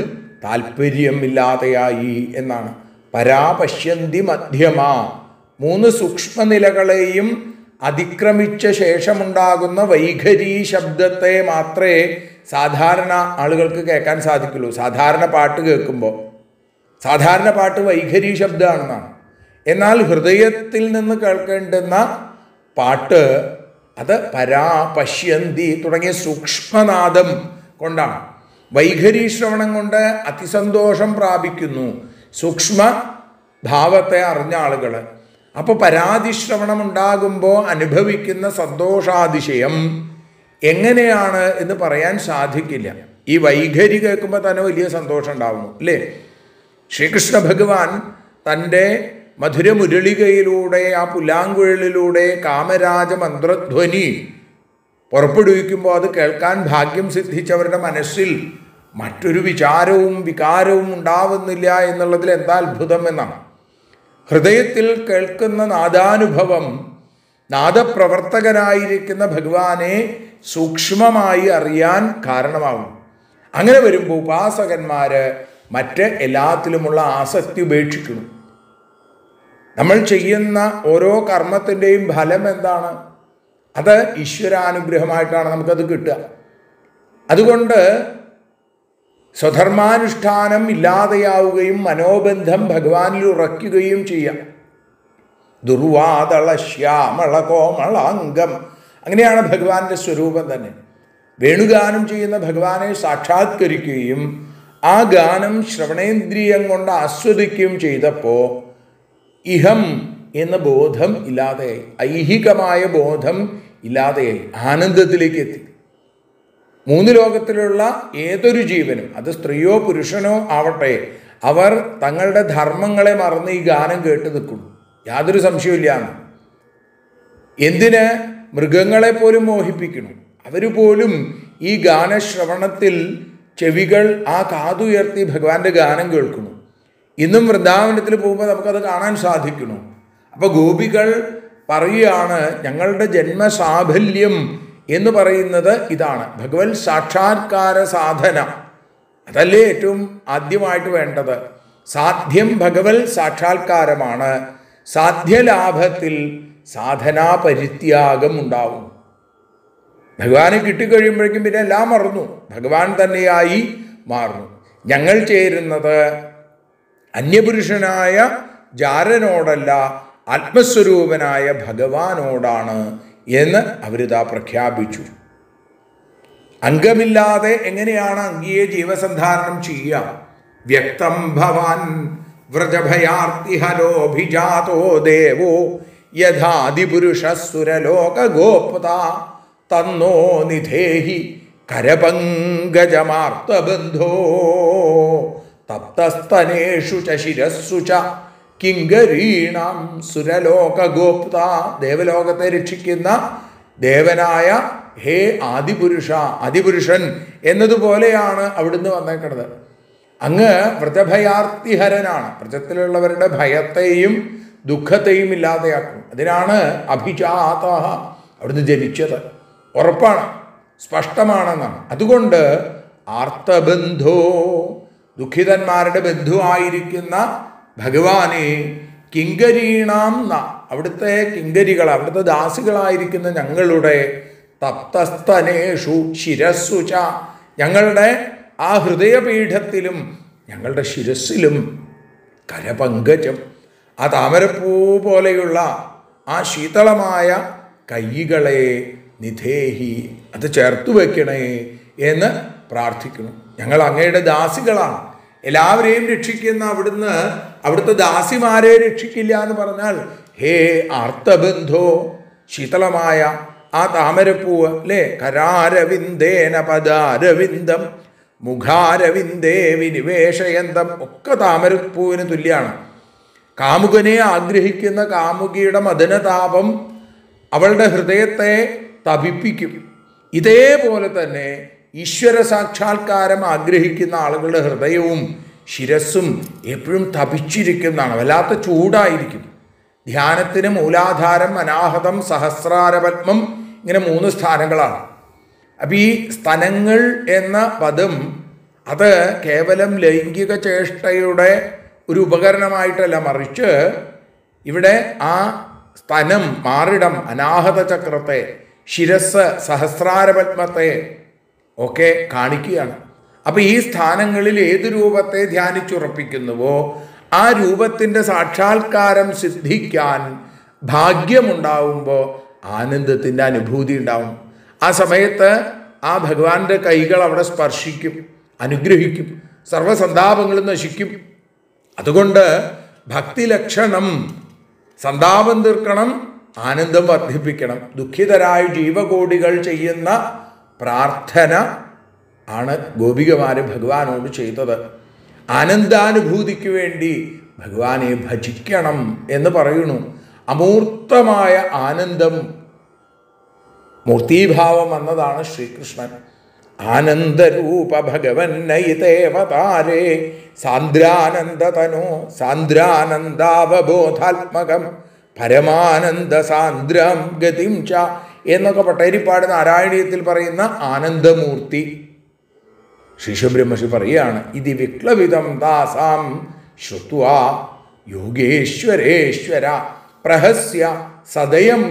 താല്പര്യമില്ലാതെയായി എന്നാണ് പരാപശ്യന്തി മധ്യമ മൂന്ന് സൂക്ഷ്മനിലകളെയും അതിക്രമിച്ച ശേഷമുണ്ടാകുന്ന വൈഖരി ശബ്ദത്തെ മാത്രമേ സാധാരണ ആളുകൾക്ക് കേൾക്കാൻ സാധിക്കുള്ളൂ സാധാരണ പാട്ട് കേൾക്കുമ്പോൾ സാധാരണ പാട്ട് വൈഖരി ശബ്ദമാണെന്നാണ് എന്നാൽ ഹൃദയത്തിൽ നിന്ന് കേൾക്കേണ്ടുന്ന പാട്ട് അത് പരാപശ്യന്തി തുടങ്ങിയ സൂക്ഷ്മനാദം കൊണ്ടാണ് വൈഖരി ശ്രവണം കൊണ്ട് അതിസന്തോഷം പ്രാപിക്കുന്നു സൂക്ഷ്മ ഭാവത്തെ അറിഞ്ഞ ആളുകൾ അപ്പോൾ പരാതിശ്രവണം ഉണ്ടാകുമ്പോൾ അനുഭവിക്കുന്ന സന്തോഷാതിശയം എങ്ങനെയാണ് എന്ന് പറയാൻ സാധിക്കില്ല ഈ വൈഖരി കേൾക്കുമ്പോൾ തന്നെ വലിയ സന്തോഷം ഉണ്ടാവുന്നു അല്ലേ ശ്രീകൃഷ്ണ ഭഗവാൻ തൻ്റെ മധുരമുരളികയിലൂടെ ആ പുല്ലാങ്കുഴലിലൂടെ കാമരാജ മന്ത്രധ്വനി പുറപ്പെടുവിക്കുമ്പോൾ അത് കേൾക്കാൻ ഭാഗ്യം സിദ്ധിച്ചവരുടെ മനസ്സിൽ മറ്റൊരു വിചാരവും വികാരവും ഉണ്ടാവുന്നില്ല എന്നുള്ളതിൽ എന്താ അത്ഭുതം എന്നാണ് ഹൃദയത്തിൽ കേൾക്കുന്ന നാദാനുഭവം നാദപ്രവർത്തകനായിരിക്കുന്ന ഭഗവാനെ സൂക്ഷ്മമായി അറിയാൻ കാരണമാകും അങ്ങനെ വരുമ്പോൾ ഉപാസകന്മാര് മറ്റ് എല്ലാത്തിലുമുള്ള ആസക്തി ഉപേക്ഷിക്കുന്നു നമ്മൾ ചെയ്യുന്ന ഓരോ കർമ്മത്തിൻ്റെയും ഫലം എന്താണ് അത് ഈശ്വരാനുഗ്രഹമായിട്ടാണ് നമുക്കത് കിട്ടുക അതുകൊണ്ട് സ്വധർമാനുഷ്ഠാനം ഇല്ലാതെയാവുകയും മനോബന്ധം ഭഗവാനിൽ ഉറയ്ക്കുകയും ചെയ്യാം ദുർവാദള ശ്യാമള കോമളാംഗം അങ്ങനെയാണ് ഭഗവാന്റെ സ്വരൂപം തന്നെ വേണുഗാനം ചെയ്യുന്ന ഭഗവാനെ സാക്ഷാത്കരിക്കുകയും ആ ഗാനം ശ്രവണേന്ദ്രിയം കൊണ്ട് ആസ്വദിക്കുകയും ചെയ്തപ്പോൾ ഇഹം എന്ന ബോധം ഇല്ലാതെയായി ഐഹികമായ ബോധം ഇല്ലാതെയായി ആനന്ദത്തിലേക്ക് എത്തി മൂന്ന് ലോകത്തിലുള്ള ഏതൊരു ജീവനും അത് സ്ത്രീയോ പുരുഷനോ ആവട്ടെ അവർ തങ്ങളുടെ ധർമ്മങ്ങളെ മറന്ന് ഈ ഗാനം കേട്ട് നിൽക്കുന്നു യാതൊരു സംശയമില്ല എന്തിന് മൃഗങ്ങളെ പോലും മോഹിപ്പിക്കണം അവർ പോലും ഈ ഗാനശ്രവണത്തിൽ ചെവികൾ ആ കാതുയർത്തി ഭഗവാന്റെ ഗാനം കേൾക്കുന്നു ഇന്നും വൃന്ദാവനത്തിൽ പോകുമ്പോൾ നമുക്കത് കാണാൻ സാധിക്കുന്നു അപ്പോൾ ഗോപികൾ പറയുകയാണ് ഞങ്ങളുടെ ജന്മസാഫല്യം എന്ന് പറയുന്നത് ഇതാണ് ഭഗവത് സാക്ഷാത്കാര സാധന അതല്ലേ ഏറ്റവും ആദ്യമായിട്ട് വേണ്ടത് സാധ്യം ഭഗവത് സാക്ഷാത്കാരമാണ് സാധ്യലാഭത്തിൽ സാധനാ പരിത്യാഗം ഉണ്ടാവും ഭഗവാനെ കിട്ടിക്കഴിയുമ്പോഴേക്കും പിന്നെ എല്ലാം മറന്നു ഭഗവാൻ തന്നെയായി മാറുന്നു ഞങ്ങൾ ചേരുന്നത് അന്യപുരുഷനായ ജാരനോടല്ല ആത്മസ്വരൂപനായ ഭഗവാനോടാണ് എന്ന് അവരിതാ പ്രഖ്യാപിച്ചു അംഗമില്ലാതെ എങ്ങനെയാണ് അംഗിയെ ജീവസന്ധാരണം ചെയ്യുക വ്യക്തം ഭവാൻ വ്രജഭയാർത്തിഹലോഭിജാതോ ദേവോ യഥാതിപുരുഷസുരലോകഗോപ്ത തന്നോ നിധേഹി കരപങ്കജമാർത്തബന്ധോ തപ്തസ്തനേഷു ച ശിരസ്സു ച കിങ്കരീണാം സുരലോകഗോപ്ത ദേവലോകത്തെ രക്ഷിക്കുന്ന ദേവനായ ഹേ ആദിപുരുഷ ആദിപുരുഷൻ എന്നതുപോലെയാണ് അവിടുന്ന് വന്നേക്കുന്നത് അങ്ങ് വ്രതഭയാർത്തിഹരനാണ് വ്രതത്തിലുള്ളവരുടെ ഭയത്തെയും ദുഃഖത്തെയും ഇല്ലാതെയാക്കും അതിനാണ് അഭിജാത അവിടുന്ന് ജനിച്ചത് ഉറപ്പാണ് സ്പഷ്ടമാണെന്നാണ് അതുകൊണ്ട് ആർത്തബന്ധോ ദുഃഖിതന്മാരുടെ ബന്ധുവായിരിക്കുന്ന ഭഗവാനെ കിങ്കരീണാം ന അവിടുത്തെ കിങ്കരികൾ അവിടുത്തെ ദാസികളായിരിക്കുന്ന ഞങ്ങളുടെ തപ്തസ്തനേഷു ശിരസ്സു ച ഞങ്ങളുടെ ആ ഹൃദയപീഠത്തിലും ഞങ്ങളുടെ ശിരസ്സിലും കരപങ്കജം ആ താമരപ്പൂ പോലെയുള്ള ആ ശീതളമായ കൈകളെ നിധേഹി അത് ചേർത്തു വെക്കണേ എന്ന് പ്രാർത്ഥിക്കുന്നു ഞങ്ങൾ അങ്ങയുടെ ദാസികളാണ് എല്ലാവരെയും രക്ഷിക്കുന്ന അവിടുന്ന് അവിടുത്തെ ദാസിമാരെ രക്ഷിക്കില്ല എന്ന് പറഞ്ഞാൽ ഹേ ആർത്തബന്ധോ ശീതളമായ ആ താമരപ്പൂവ് അല്ലേ കരാരവിന്ദേന പദാരവിന്ദം മുഖാരവിന്ദേ വിനിവേശയന്തം ഒക്കെ താമരപ്പൂവിന് തുല്യമാണ് കാമുകനെ ആഗ്രഹിക്കുന്ന കാമുകിയുടെ മദനതാപം അവളുടെ ഹൃദയത്തെ തപിപ്പിക്കും ഇതേപോലെ തന്നെ ഈശ്വര സാക്ഷാത്കാരം ആഗ്രഹിക്കുന്ന ആളുകളുടെ ഹൃദയവും ശിരസ്സും എപ്പോഴും തപിച്ചിരിക്കുന്നതാണ് വല്ലാത്ത ചൂടായിരിക്കും ധ്യാനത്തിന് മൂലാധാരം അനാഹതം സഹസ്രാരപത്മം ഇങ്ങനെ മൂന്ന് സ്ഥാനങ്ങളാണ് അപ്പം ഈ സ്തനങ്ങൾ എന്ന പദം അത് കേവലം ലൈംഗിക ചേഷ്ടയുടെ ഒരു ഉപകരണമായിട്ടല്ല മറിച്ച് ഇവിടെ ആ സ്തനം മാറിടം അനാഹത ചക്രത്തെ ശിരസ് സഹസ്രാരപത്മത്തെ ഒക്കെ കാണിക്കുകയാണ് അപ്പം ഈ സ്ഥാനങ്ങളിൽ ഏത് രൂപത്തെ ധ്യാനിച്ചുറപ്പിക്കുന്നുവോ ആ രൂപത്തിൻ്റെ സാക്ഷാത്കാരം സിദ്ധിക്കാൻ ഭാഗ്യമുണ്ടാവുമ്പോൾ ആനന്ദത്തിൻ്റെ അനുഭൂതി ഉണ്ടാവും ആ സമയത്ത് ആ ഭഗവാന്റെ കൈകൾ അവിടെ സ്പർശിക്കും അനുഗ്രഹിക്കും സർവസന്താപങ്ങളും നശിക്കും അതുകൊണ്ട് ഭക്തിലക്ഷണം സന്താപം തീർക്കണം ആനന്ദം വർദ്ധിപ്പിക്കണം ദുഃഖിതരായ ജീവകോടികൾ ചെയ്യുന്ന പ്രാർത്ഥന ആണ് ഗോപികമാര് ഭഗവാനോട് ചെയ്തത് ആനന്ദാനുഭൂതിക്ക് വേണ്ടി ഭഗവാനെ ഭജിക്കണം എന്ന് പറയുന്നു അമൂർത്തമായ ആനന്ദം മൂർത്തീഭാവം വന്നതാണ് ശ്രീകൃഷ്ണൻ ആനന്ദരൂപ ഭഗവൻ നയിതേവതാരേ സാന്ദ്രാനന്ദതനോ സാന്ദ്രാനന്ദാവബോധാത്മകം പരമാനന്ദ സാന്ദ്രം ഗതിം ച എന്നൊക്കെ പട്ടേരിപ്പാട് നാരായണീയത്തിൽ പറയുന്ന ആനന്ദമൂർത്തി ശിശുബ്രഹ്മർഷി പറയുകയാണ് ഇത് വിക്ലവിതം ദാസാം ശ്രുത്വാ യോഗേശ്വരേശ്വര പ്രഹസ്യ സദയം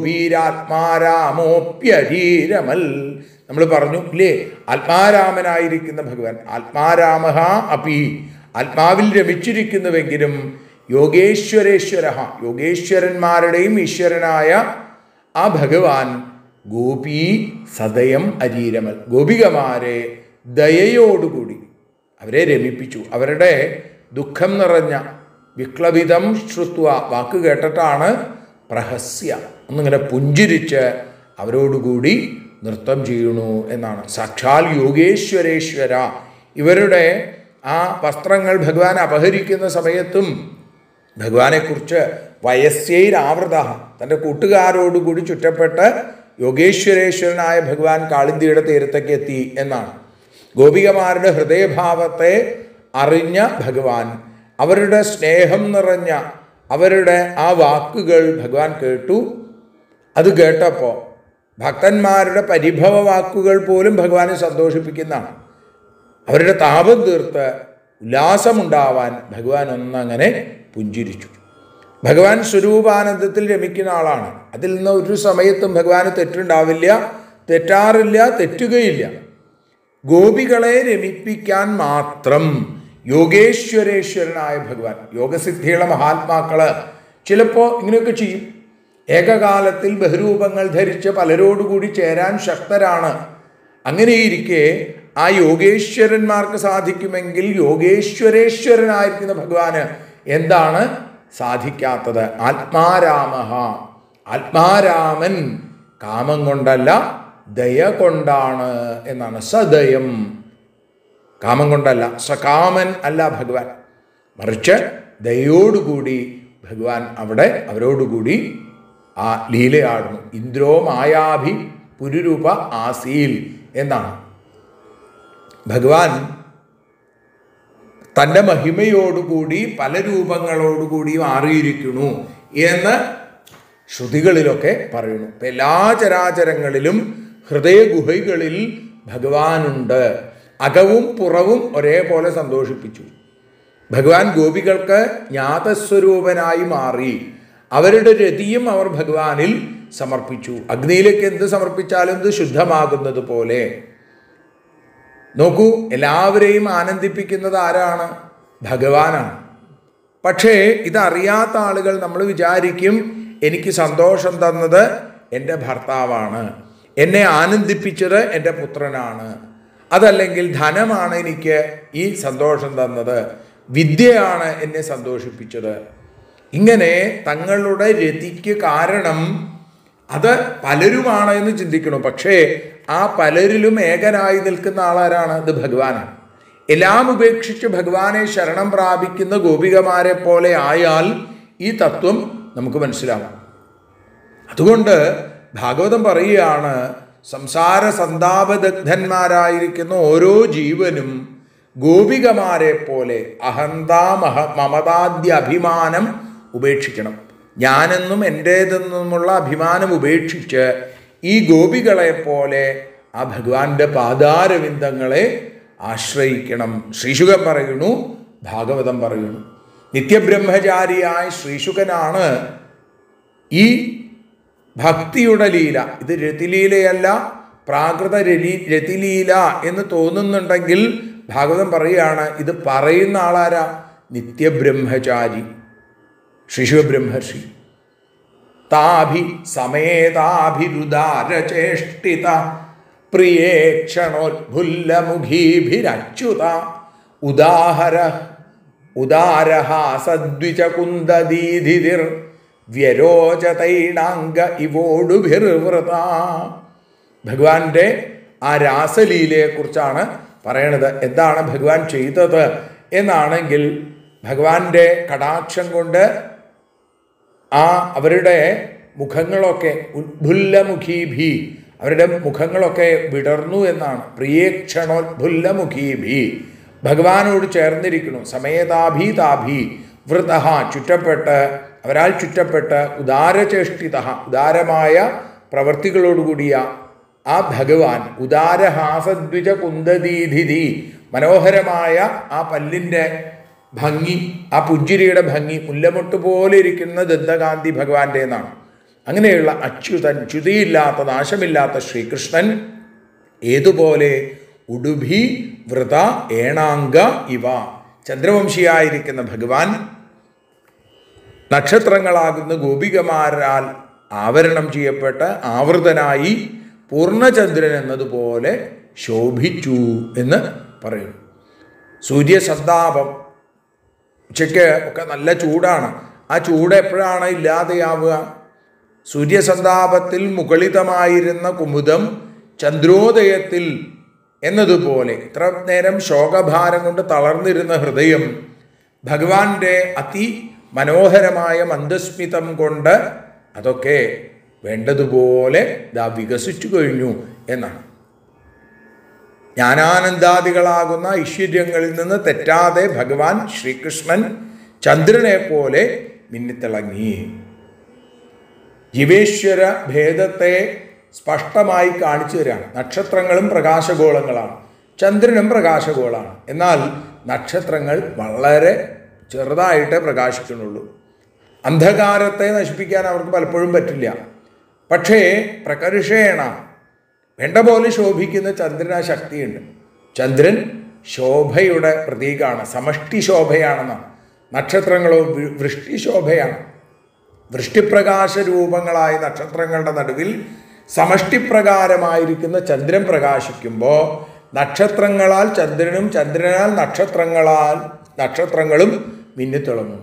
ഗോപീരാത്മാരാമോപ്യധീരമൽ നമ്മൾ പറഞ്ഞു ഇല്ലേ ആത്മാരാമനായിരിക്കുന്ന ഭഗവാൻ ആത്മാരാമ അപി ആത്മാവിൽ രമിച്ചിരിക്കുന്നുവെങ്കിലും യോഗേശ്വരേശ്വര യോഗേശ്വരന്മാരുടെയും ഈശ്വരനായ ആ ഭഗവാൻ ഗോപി സദയം അരീരമൽ ഗോപികമാരെ ദയയോടുകൂടി അവരെ രമിപ്പിച്ചു അവരുടെ ദുഃഖം നിറഞ്ഞ വിക്ലവിതം ശ്രുത്വ വാക്ക് കേട്ടിട്ടാണ് പ്രഹസ്യ ഒന്നിങ്ങനെ പുഞ്ചിരിച്ച് അവരോടുകൂടി നൃത്തം ചെയ്യണു എന്നാണ് സാക്ഷാൽ യോഗേശ്വരേശ്വര ഇവരുടെ ആ വസ്ത്രങ്ങൾ ഭഗവാൻ അപഹരിക്കുന്ന സമയത്തും ഭഗവാനെക്കുറിച്ച് വയസ്സൈരാവൃത തൻ്റെ കൂട്ടുകാരോടുകൂടി ചുറ്റപ്പെട്ട് യോഗേശ്വരേശ്വരനായ ഭഗവാൻ കാളിന്തിയുടെ തീരത്തേക്ക് എത്തി എന്നാണ് ഗോപികമാരുടെ ഹൃദയഭാവത്തെ അറിഞ്ഞ ഭഗവാൻ അവരുടെ സ്നേഹം നിറഞ്ഞ അവരുടെ ആ വാക്കുകൾ ഭഗവാൻ കേട്ടു അത് കേട്ടപ്പോൾ ഭക്തന്മാരുടെ പരിഭവ വാക്കുകൾ പോലും ഭഗവാനെ സന്തോഷിപ്പിക്കുന്നതാണ് അവരുടെ താപം തീർത്ത് ഉല്ലാസമുണ്ടാവാൻ ഭഗവാൻ ഒന്നങ്ങനെ പുഞ്ചിരിച്ചു ഭഗവാൻ സ്വരൂപാനന്ദത്തിൽ രമിക്കുന്ന ആളാണ് അതിൽ നിന്ന് ഒരു സമയത്തും ഭഗവാന് തെറ്റുണ്ടാവില്ല തെറ്റാറില്ല തെറ്റുകയില്ല ഗോപികളെ രമിപ്പിക്കാൻ മാത്രം യോഗേശ്വരേശ്വരനായ ഭഗവാൻ യോഗസിദ്ധിയുള്ള മഹാത്മാക്കള് ചിലപ്പോൾ ഇങ്ങനെയൊക്കെ ചെയ്യും ഏകകാലത്തിൽ ബഹുരൂപങ്ങൾ ധരിച്ച് പലരോടുകൂടി ചേരാൻ ശക്തരാണ് അങ്ങനെയിരിക്കെ ആ യോഗേശ്വരന്മാർക്ക് സാധിക്കുമെങ്കിൽ യോഗേശ്വരേശ്വരനായിരിക്കുന്ന ഭഗവാന് എന്താണ് സാധിക്കാത്തത് ആത്മാരാമ ആത്മാരാമൻ കാമം കൊണ്ടല്ല ദയ കൊണ്ടാണ് എന്നാണ് സദയം കാമം കൊണ്ടല്ല സകാമൻ അല്ല ഭഗവാൻ മറിച്ച് ദയോടുകൂടി ഭഗവാൻ അവിടെ അവരോടുകൂടി ആ ലീലയാടുന്നു ഇന്ദ്രോ മായാഭി പുരുരൂപ ആസീൽ എന്നാണ് ഭഗവാൻ തൻ്റെ മഹിമയോടുകൂടി പല രൂപങ്ങളോടുകൂടി മാറിയിരിക്കുന്നു എന്ന് ശ്രുതികളിലൊക്കെ പറയുന്നു ഇപ്പം എല്ലാ ചരാചരങ്ങളിലും ഹൃദയഗുഹകളിൽ ഭഗവാനുണ്ട് അകവും പുറവും ഒരേപോലെ സന്തോഷിപ്പിച്ചു ഭഗവാൻ ഗോപികൾക്ക് ജ്ഞാതസ്വരൂപനായി മാറി അവരുടെ രതിയും അവർ ഭഗവാനിൽ സമർപ്പിച്ചു അഗ്നിയിലേക്ക് എന്ത് സമർപ്പിച്ചാലും ഇത് ശുദ്ധമാകുന്നത് പോലെ നോക്കൂ എല്ലാവരെയും ആനന്ദിപ്പിക്കുന്നത് ആരാണ് ഭഗവാനാണ് പക്ഷേ ഇതറിയാത്ത ആളുകൾ നമ്മൾ വിചാരിക്കും എനിക്ക് സന്തോഷം തന്നത് എൻ്റെ ഭർത്താവാണ് എന്നെ ആനന്ദിപ്പിച്ചത് എൻ്റെ പുത്രനാണ് അതല്ലെങ്കിൽ ധനമാണ് എനിക്ക് ഈ സന്തോഷം തന്നത് വിദ്യയാണ് എന്നെ സന്തോഷിപ്പിച്ചത് ഇങ്ങനെ തങ്ങളുടെ രതിക്ക് കാരണം അത് പലരുമാണ് എന്ന് ചിന്തിക്കണം പക്ഷേ ആ പലരിലും ഏകനായി നിൽക്കുന്ന ആളാരാണ് ഇത് ഭഗവാനാണ് എല്ലാം ഉപേക്ഷിച്ച് ഭഗവാനെ ശരണം പ്രാപിക്കുന്ന ഗോപികമാരെ പോലെ ആയാൽ ഈ തത്വം നമുക്ക് മനസ്സിലാവും അതുകൊണ്ട് ഭാഗവതം പറയുകയാണ് സംസാര സന്താപദഗ്ധന്മാരായിരിക്കുന്ന ഓരോ ജീവനും ഗോപികമാരെ പോലെ അഹന്താമഹ മമതാദ്യ അഭിമാനം ഉപേക്ഷിക്കണം ഞാനെന്നും എൻ്റേതെന്നുമുള്ള അഭിമാനം ഉപേക്ഷിച്ച് ഈ ഗോപികളെ പോലെ ആ ഭഗവാന്റെ പാതാരവിന്ദങ്ങളെ ആശ്രയിക്കണം ശ്രീശുഖൻ പറയുന്നു ഭാഗവതം പറയുന്നു നിത്യബ്രഹ്മചാരിയായ ശ്രീശുഖനാണ് ഈ ഭക്തിയുടെ ലീല ഇത് രതിലീലയല്ല പ്രാകൃത രലി രതിലീല എന്ന് തോന്നുന്നുണ്ടെങ്കിൽ ഭാഗവതം പറയുകയാണ് ഇത് പറയുന്ന ആളാരാ നിത്യബ്രഹ്മചാരി ശിശുബ്രഹ്മർഷി താഭി സമേതാഭിരുദാരചേഷ്ടിത പ്രിയേ ക്ഷണോദ്ഭുല്ലമുഖീഭിരച്യുത ഉദാഹര ഉദാരഹാസദ്വിചകുന്ദീധിതിർ വ്യരോചതൈണാംഗ ഇവോടുഭിർവൃത ഭഗവാന്റെ ആ രാസലീലയെക്കുറിച്ചാണ് പറയണത് എന്താണ് ഭഗവാൻ ചെയ്തത് എന്നാണെങ്കിൽ ഭഗവാന്റെ കടാക്ഷം കൊണ്ട് ആ അവരുടെ മുഖങ്ങളൊക്കെ ഉദ്ഭുല്ലമുഖീഭി അവരുടെ മുഖങ്ങളൊക്കെ വിടർന്നു എന്നാണ് പ്രിയേക്ഷണോദ്ഭുല്ലമുഖീഭി ഭഗവാനോട് ചേർന്നിരിക്കുന്നു സമേതാഭി താഭി വൃത ചുറ്റപ്പെട്ട് അവരാൽ ചുറ്റപ്പെട്ട് ഉദാരചേഷ്ടിത ഉദാരമായ പ്രവൃത്തികളോടുകൂടിയ ആ ഭഗവാൻ ഉദാരഹാസദ്വിജ കുന്ദദീധിധി മനോഹരമായ ആ പല്ലിൻ്റെ ഭംഗി ആ പുഞ്ചിരിയുടെ ഭംഗി മുല്ലമുട്ട് പോലെ ഇരിക്കുന്ന ദന്തകാന്തി ഭഗവാന്റെ എന്നാണ് അങ്ങനെയുള്ള അച്യുതൻ ച്യുതിയില്ലാത്ത നാശമില്ലാത്ത ശ്രീകൃഷ്ണൻ ഏതുപോലെ ഉടുഭി വൃത ഏണാങ്ക ഇവ ചന്ദ്രവംശിയായിരിക്കുന്ന ഭഗവാൻ നക്ഷത്രങ്ങളാകുന്ന ഗോപികമാരാൽ ആവരണം ചെയ്യപ്പെട്ട് ആവൃതനായി പൂർണ്ണചന്ദ്രൻ എന്നതുപോലെ ശോഭിച്ചു എന്ന് പറയുന്നു സൂര്യസന്താപം ഉച്ചയ്ക്ക് ഒക്കെ നല്ല ചൂടാണ് ആ ചൂട് എപ്പോഴാണ് ഇല്ലാതെയാവുക സൂര്യസന്താപത്തിൽ മുകളിതമായിരുന്ന കുമുദം ചന്ദ്രോദയത്തിൽ എന്നതുപോലെ ഇത്ര നേരം ശോകഭാരം കൊണ്ട് തളർന്നിരുന്ന ഹൃദയം ഭഗവാന്റെ അതി മനോഹരമായ മന്ദസ്മിതം കൊണ്ട് അതൊക്കെ വേണ്ടതുപോലെ ദാ വികസിച്ചു കഴിഞ്ഞു എന്നാണ് ജ്ഞാനാനന്ദാദികളാകുന്ന ഐശ്വര്യങ്ങളിൽ നിന്ന് തെറ്റാതെ ഭഗവാൻ ശ്രീകൃഷ്ണൻ ചന്ദ്രനെ പോലെ മിന്നിത്തിളങ്ങി ജീവേശ്വര ഭേദത്തെ സ്പഷ്ടമായി കാണിച്ചു തരാണ് നക്ഷത്രങ്ങളും പ്രകാശഗോളങ്ങളാണ് ചന്ദ്രനും പ്രകാശഗോളാണ് എന്നാൽ നക്ഷത്രങ്ങൾ വളരെ ചെറുതായിട്ടേ പ്രകാശിക്കുന്നുള്ളൂ അന്ധകാരത്തെ നശിപ്പിക്കാൻ അവർക്ക് പലപ്പോഴും പറ്റില്ല പക്ഷേ പ്രകർഷേണ വേണ്ട പോലെ ശോഭിക്കുന്ന ചന്ദ്രന് ആ ശക്തിയുണ്ട് ചന്ദ്രൻ ശോഭയുടെ പ്രതീകമാണ് സമഷ്ടി ശോഭയാണെന്നാണ് നക്ഷത്രങ്ങളോ വൃ- വൃഷ്ടി ശോഭയാണ് വൃഷ്ടിപ്രകാശ രൂപങ്ങളായ നക്ഷത്രങ്ങളുടെ നടുവിൽ സമഷ്ടിപ്രകാരമായിരിക്കുന്ന ചന്ദ്രൻ പ്രകാശിക്കുമ്പോൾ നക്ഷത്രങ്ങളാൽ ചന്ദ്രനും ചന്ദ്രനാൽ നക്ഷത്രങ്ങളാൽ നക്ഷത്രങ്ങളും മിന്നിത്തിളങ്ങും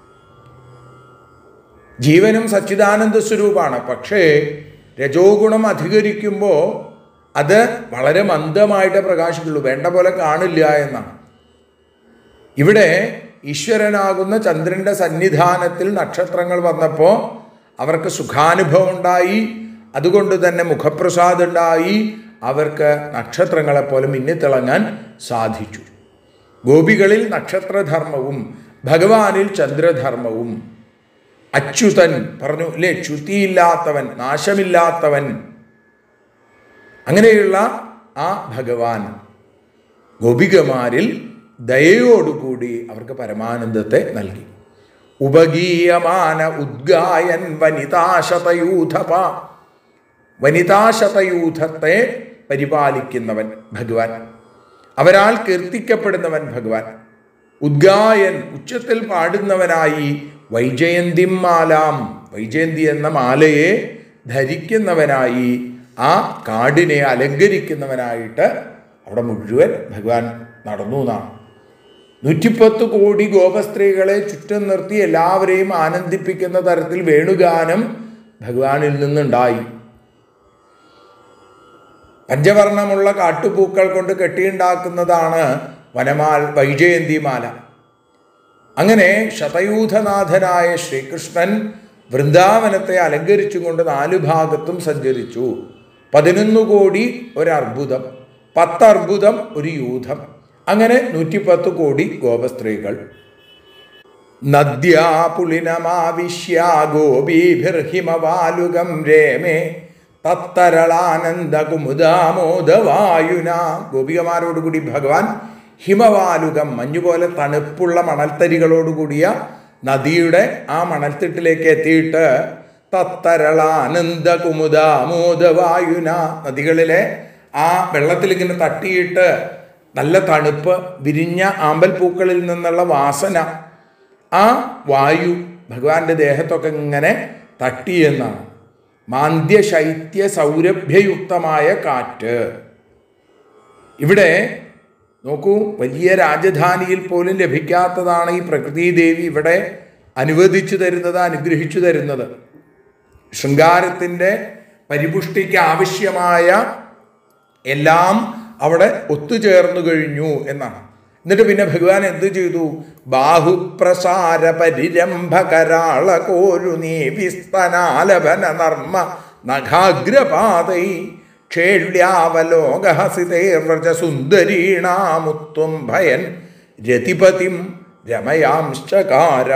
ജീവനും സച്ചിദാനന്ദ സ്വരൂപമാണ് പക്ഷേ രജോ ഗുണം അധികരിക്കുമ്പോൾ അത് വളരെ മന്ദമായിട്ട് പ്രകാശിക്കുള്ളൂ വേണ്ട പോലെ കാണില്ല എന്നാണ് ഇവിടെ ഈശ്വരനാകുന്ന ചന്ദ്രന്റെ സന്നിധാനത്തിൽ നക്ഷത്രങ്ങൾ വന്നപ്പോൾ അവർക്ക് സുഖാനുഭവം ഉണ്ടായി അതുകൊണ്ട് തന്നെ മുഖപ്രസാദം ഉണ്ടായി അവർക്ക് നക്ഷത്രങ്ങളെപ്പോലെ മിന്നിത്തിളങ്ങാൻ സാധിച്ചു ഗോപികളിൽ നക്ഷത്രധർമ്മവും ഭഗവാനിൽ ചന്ദ്രധർമ്മവും അച്യുതൻ പറഞ്ഞു അല്ലേ ച്യുതിയില്ലാത്തവൻ നാശമില്ലാത്തവൻ അങ്ങനെയുള്ള ആ ഭഗവാൻ ഗോപികമാരിൽ ദയയോടുകൂടി അവർക്ക് പരമാനന്ദത്തെ നൽകി ഉപഗീയമാന ഉദ്ഗായൻ വനിതാശതയൂഥപ വനിതാശതയൂഥത്തെ പരിപാലിക്കുന്നവൻ ഭഗവാൻ അവരാൽ കീർത്തിക്കപ്പെടുന്നവൻ ഭഗവാൻ ഉദ്ഗായൻ ഉച്ചത്തിൽ പാടുന്നവനായി വൈജയന്തിം മാലാം വൈജയന്തി എന്ന മാലയെ ധരിക്കുന്നവനായി ആ കാടിനെ അലങ്കരിക്കുന്നവനായിട്ട് അവിടെ മുഴുവൻ ഭഗവാൻ നടന്നു എന്നാണ് നൂറ്റിപ്പത്ത് കോടി ഗോപസ്ത്രീകളെ ചുറ്റും നിർത്തി എല്ലാവരെയും ആനന്ദിപ്പിക്കുന്ന തരത്തിൽ വേണുഗാനം ഭഗവാനിൽ നിന്നുണ്ടായി പഞ്ചവർണ്ണമുള്ള കാട്ടുപൂക്കൾ കൊണ്ട് കെട്ടിയുണ്ടാക്കുന്നതാണ് വനമാൽ വൈജയന്തിമാല അങ്ങനെ ശതയൂഥനാഥനായ ശ്രീകൃഷ്ണൻ വൃന്ദാവനത്തെ അലങ്കരിച്ചുകൊണ്ട് നാലു ഭാഗത്തും സഞ്ചരിച്ചു പതിനൊന്ന് കോടി ഒരർബുദം പത്തർബുദം ഒരു യൂഥം അങ്ങനെ നൂറ്റിപ്പത്ത് കോടി ഗോപസ്ത്രീകൾ നദ്യാ പുളിനമാവിശ്യ ഗോപീഭിർഹിമവാലുകം രേമേ തത്തരളാനന്ദ കുമുദാമോദവായുന ഗോപികമാരോടുകൂടി ഭഗവാൻ ഹിമവാലുകം മഞ്ഞുപോലെ തണുപ്പുള്ള മണൽത്തരികളോടുകൂടിയ നദിയുടെ ആ മണൽത്തിട്ടിലേക്ക് എത്തിയിട്ട് തത്തരളാനന്ദ കുമുദാമോദവായുന നദികളിലെ ആ വെള്ളത്തിൽ ഇങ്ങനെ തട്ടിയിട്ട് നല്ല തണുപ്പ് വിരിഞ്ഞ ആമ്പൽ പൂക്കളിൽ നിന്നുള്ള വാസന ആ വായു ഭഗവാന്റെ ദേഹത്തൊക്കെ ഇങ്ങനെ തട്ടിയെന്നാണ് മാന്ദ്യ ശൈത്യ സൗരഭ്യയുക്തമായ കാറ്റ് ഇവിടെ നോക്കൂ വലിയ രാജധാനിയിൽ പോലും ലഭിക്കാത്തതാണ് ഈ പ്രകൃതി ദേവി ഇവിടെ അനുവദിച്ചു തരുന്നത് അനുഗ്രഹിച്ചു തരുന്നത് ശൃംഗാരത്തിൻ്റെ പരിപുഷ്ടിക്ക് ആവശ്യമായ എല്ലാം അവിടെ ഒത്തുചേർന്നു കഴിഞ്ഞു എന്നാണ് എന്നിട്ട് പിന്നെ ഭഗവാൻ എന്ത് ചെയ്തു ബാഹുപ്രസാര പരിരംഭ കരാള കോരു നീവിസ്തനാലഭന നർമ്മ നഖാഗ്രപാതൈ ക്ഷേള്യാവലോകഹസിതേർവച സുന്ദരീണാമുത്വം ഭയൻ രതിപതിം രമയാംശ്ചകാര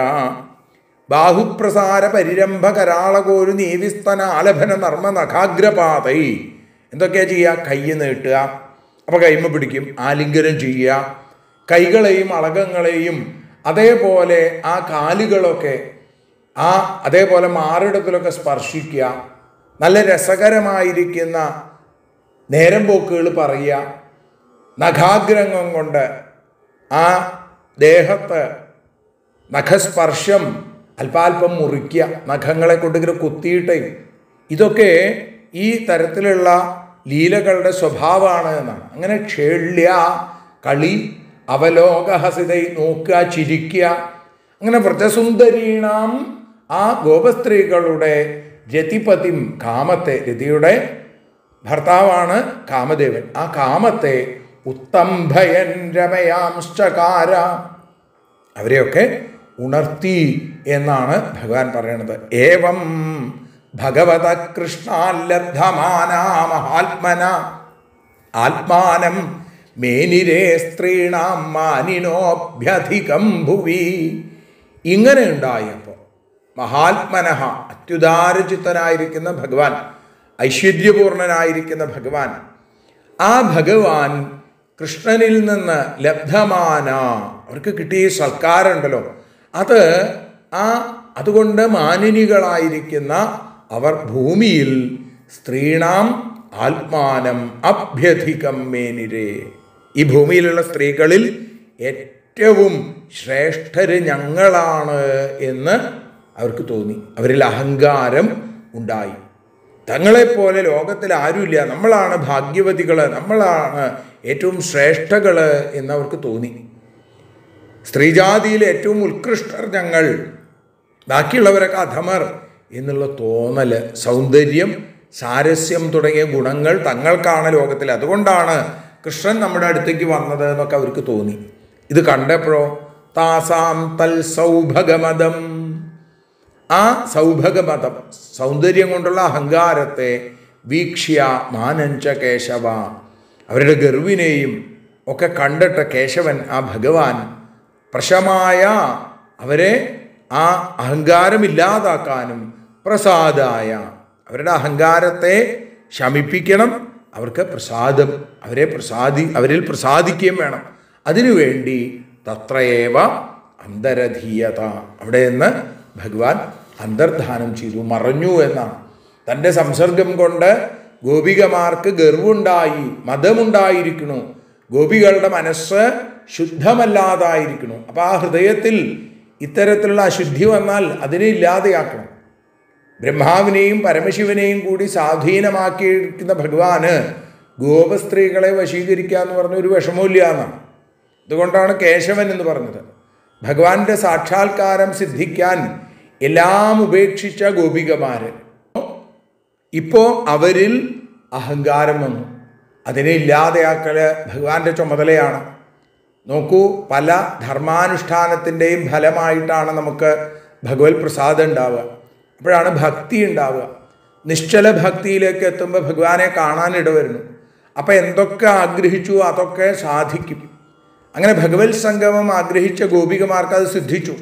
ബാഹുപ്രസാര പരിരംഭ കരാളകോരു നീവിസ്തന ആലഭന നർമ്മ നഖാഗ്രപാതൈ എന്തൊക്കെയാ ചെയ്യുക കൈ നീട്ടുക അപ്പോൾ കൈമ പിടിക്കും ആലിംഗനം ചെയ്യുക കൈകളെയും അളകങ്ങളെയും അതേപോലെ ആ കാലുകളൊക്കെ ആ അതേപോലെ മാറിടത്തിലൊക്കെ സ്പർശിക്കുക നല്ല രസകരമായിരിക്കുന്ന നേരം പോക്കുകൾ പറയുക നഖാഗ്രഹം കൊണ്ട് ആ ദേഹത്ത് നഖസ്പർശം അല്പാൽപ്പം മുറിക്കുക നഖങ്ങളെ കൊണ്ട് ഇങ്ങനെ കുത്തിയിട്ട് ഇതൊക്കെ ഈ തരത്തിലുള്ള ലീലകളുടെ സ്വഭാവമാണ് എന്നാണ് അങ്ങനെ ക്ഷേള്യ കളി അവലോകഹസിത നോക്കുക ചിരിക്കുക അങ്ങനെ വ്രജസുന്ദരീണാം ആ ഗോപസ്ത്രീകളുടെ രതിപതിം കാമത്തെ രതിയുടെ ഭർത്താവാണ് കാമദേവൻ ആ കാമത്തെ ഉത്തംഭയൻ രമയാംശ്ചകാര അവരെയൊക്കെ ഉണർത്തി എന്നാണ് ഭഗവാൻ പറയണത് ഏവം ഭഗവത കൃഷ്ണാലബ്ധമാനാ മഹാത്മന ആത്മാനം മേനിരേ സ്ത്രീണാം മാനിനോഭ്യധികം ഭുവി ഇങ്ങനെ ഉണ്ടായപ്പോൾ മഹാത്മനഹ അത്യുദാരചിത്തനായിരിക്കുന്ന ഭഗവാൻ ഐശ്വര്യപൂർണനായിരിക്കുന്ന ഭഗവാൻ ആ ഭഗവാൻ കൃഷ്ണനിൽ നിന്ന് ലബ്ധമാന അവർക്ക് കിട്ടിയ സൽക്കാരമുണ്ടല്ലോ അത് ആ അതുകൊണ്ട് മാനിനികളായിരിക്കുന്ന അവർ ഭൂമിയിൽ സ്ത്രീണാം ആത്മാനം അഭ്യധികം മേനിരേ ഈ ഭൂമിയിലുള്ള സ്ത്രീകളിൽ ഏറ്റവും ശ്രേഷ്ഠര് ഞങ്ങളാണ് എന്ന് അവർക്ക് തോന്നി അവരിൽ അഹങ്കാരം ഉണ്ടായി തങ്ങളെപ്പോലെ ലോകത്തിൽ ആരുമില്ല നമ്മളാണ് ഭാഗ്യവതികൾ നമ്മളാണ് ഏറ്റവും ശ്രേഷ്ഠകൾ എന്നവർക്ക് തോന്നി സ്ത്രീജാതിയിൽ ഏറ്റവും ഉത്കൃഷ്ടർ ഞങ്ങൾ ബാക്കിയുള്ളവരൊക്കെ അധമർ എന്നുള്ള തോന്നൽ സൗന്ദര്യം സാരസ്യം തുടങ്ങിയ ഗുണങ്ങൾ തങ്ങൾക്കാണ് ലോകത്തിൽ അതുകൊണ്ടാണ് കൃഷ്ണൻ നമ്മുടെ അടുത്തേക്ക് വന്നത് എന്നൊക്കെ അവർക്ക് തോന്നി ഇത് കണ്ടപ്പോഴോ താസാം തൽ സൗഭഗമതം ആ സൗഭഗമതം സൗന്ദര്യം കൊണ്ടുള്ള അഹങ്കാരത്തെ വീക്ഷ്യ മാനഞ്ച കേശവ അവരുടെ ഗർവിനെയും ഒക്കെ കണ്ടിട്ട് കേശവൻ ആ ഭഗവാൻ പ്രശമായ അവരെ ആ അഹങ്കാരമില്ലാതാക്കാനും പ്രസാദായ അവരുടെ അഹങ്കാരത്തെ ശമിപ്പിക്കണം അവർക്ക് പ്രസാദം അവരെ പ്രസാദി അവരിൽ പ്രസാദിക്കുകയും വേണം അതിനുവേണ്ടി തത്രയേവ അന്തരധീയത അവിടെ നിന്ന് ഭഗവാൻ അന്തർധാനം ചെയ്തു മറഞ്ഞു എന്നാണ് തൻ്റെ സംസർഗം കൊണ്ട് ഗോപികമാർക്ക് ഗർവുണ്ടായി മതമുണ്ടായിരിക്കണു ഗോപികളുടെ മനസ്സ് ശുദ്ധമല്ലാതായിരിക്കണു അപ്പോൾ ആ ഹൃദയത്തിൽ ഇത്തരത്തിലുള്ള അശുദ്ധി വന്നാൽ അതിനെ ഇല്ലാതെയാക്കണം ബ്രഹ്മാവിനെയും പരമശിവനെയും കൂടി സ്വാധീനമാക്കിയിരിക്കുന്ന ഭഗവാന് ഗോപസ്ത്രീകളെ വശീകരിക്കുക എന്ന് പറഞ്ഞ ഒരു വിഷമമില്ല എന്നാണ് അതുകൊണ്ടാണ് കേശവൻ എന്ന് പറഞ്ഞത് ഭഗവാന്റെ സാക്ഷാത്കാരം സിദ്ധിക്കാൻ എല്ലാം ഉപേക്ഷിച്ച ഗോപികമാര് ഇപ്പോൾ അവരിൽ അഹങ്കാരം വന്നു അതിനെ ഇല്ലാതെയാക്കല് ഭഗവാന്റെ ചുമതലയാണ് നോക്കൂ പല ധർമാനുഷ്ഠാനത്തിൻ്റെയും ഫലമായിട്ടാണ് നമുക്ക് ഭഗവത് പ്രസാദം ഉണ്ടാവുക അപ്പോഴാണ് ഭക്തി ഉണ്ടാവുക നിശ്ചല ഭക്തിയിലേക്ക് എത്തുമ്പോൾ ഭഗവാനെ കാണാൻ ഇടവരുന്നു അപ്പം എന്തൊക്കെ ആഗ്രഹിച്ചു അതൊക്കെ സാധിക്കും അങ്ങനെ ഭഗവത് സംഗമം ആഗ്രഹിച്ച ഗോപികമാർക്ക് അത് സിദ്ധിച്ചു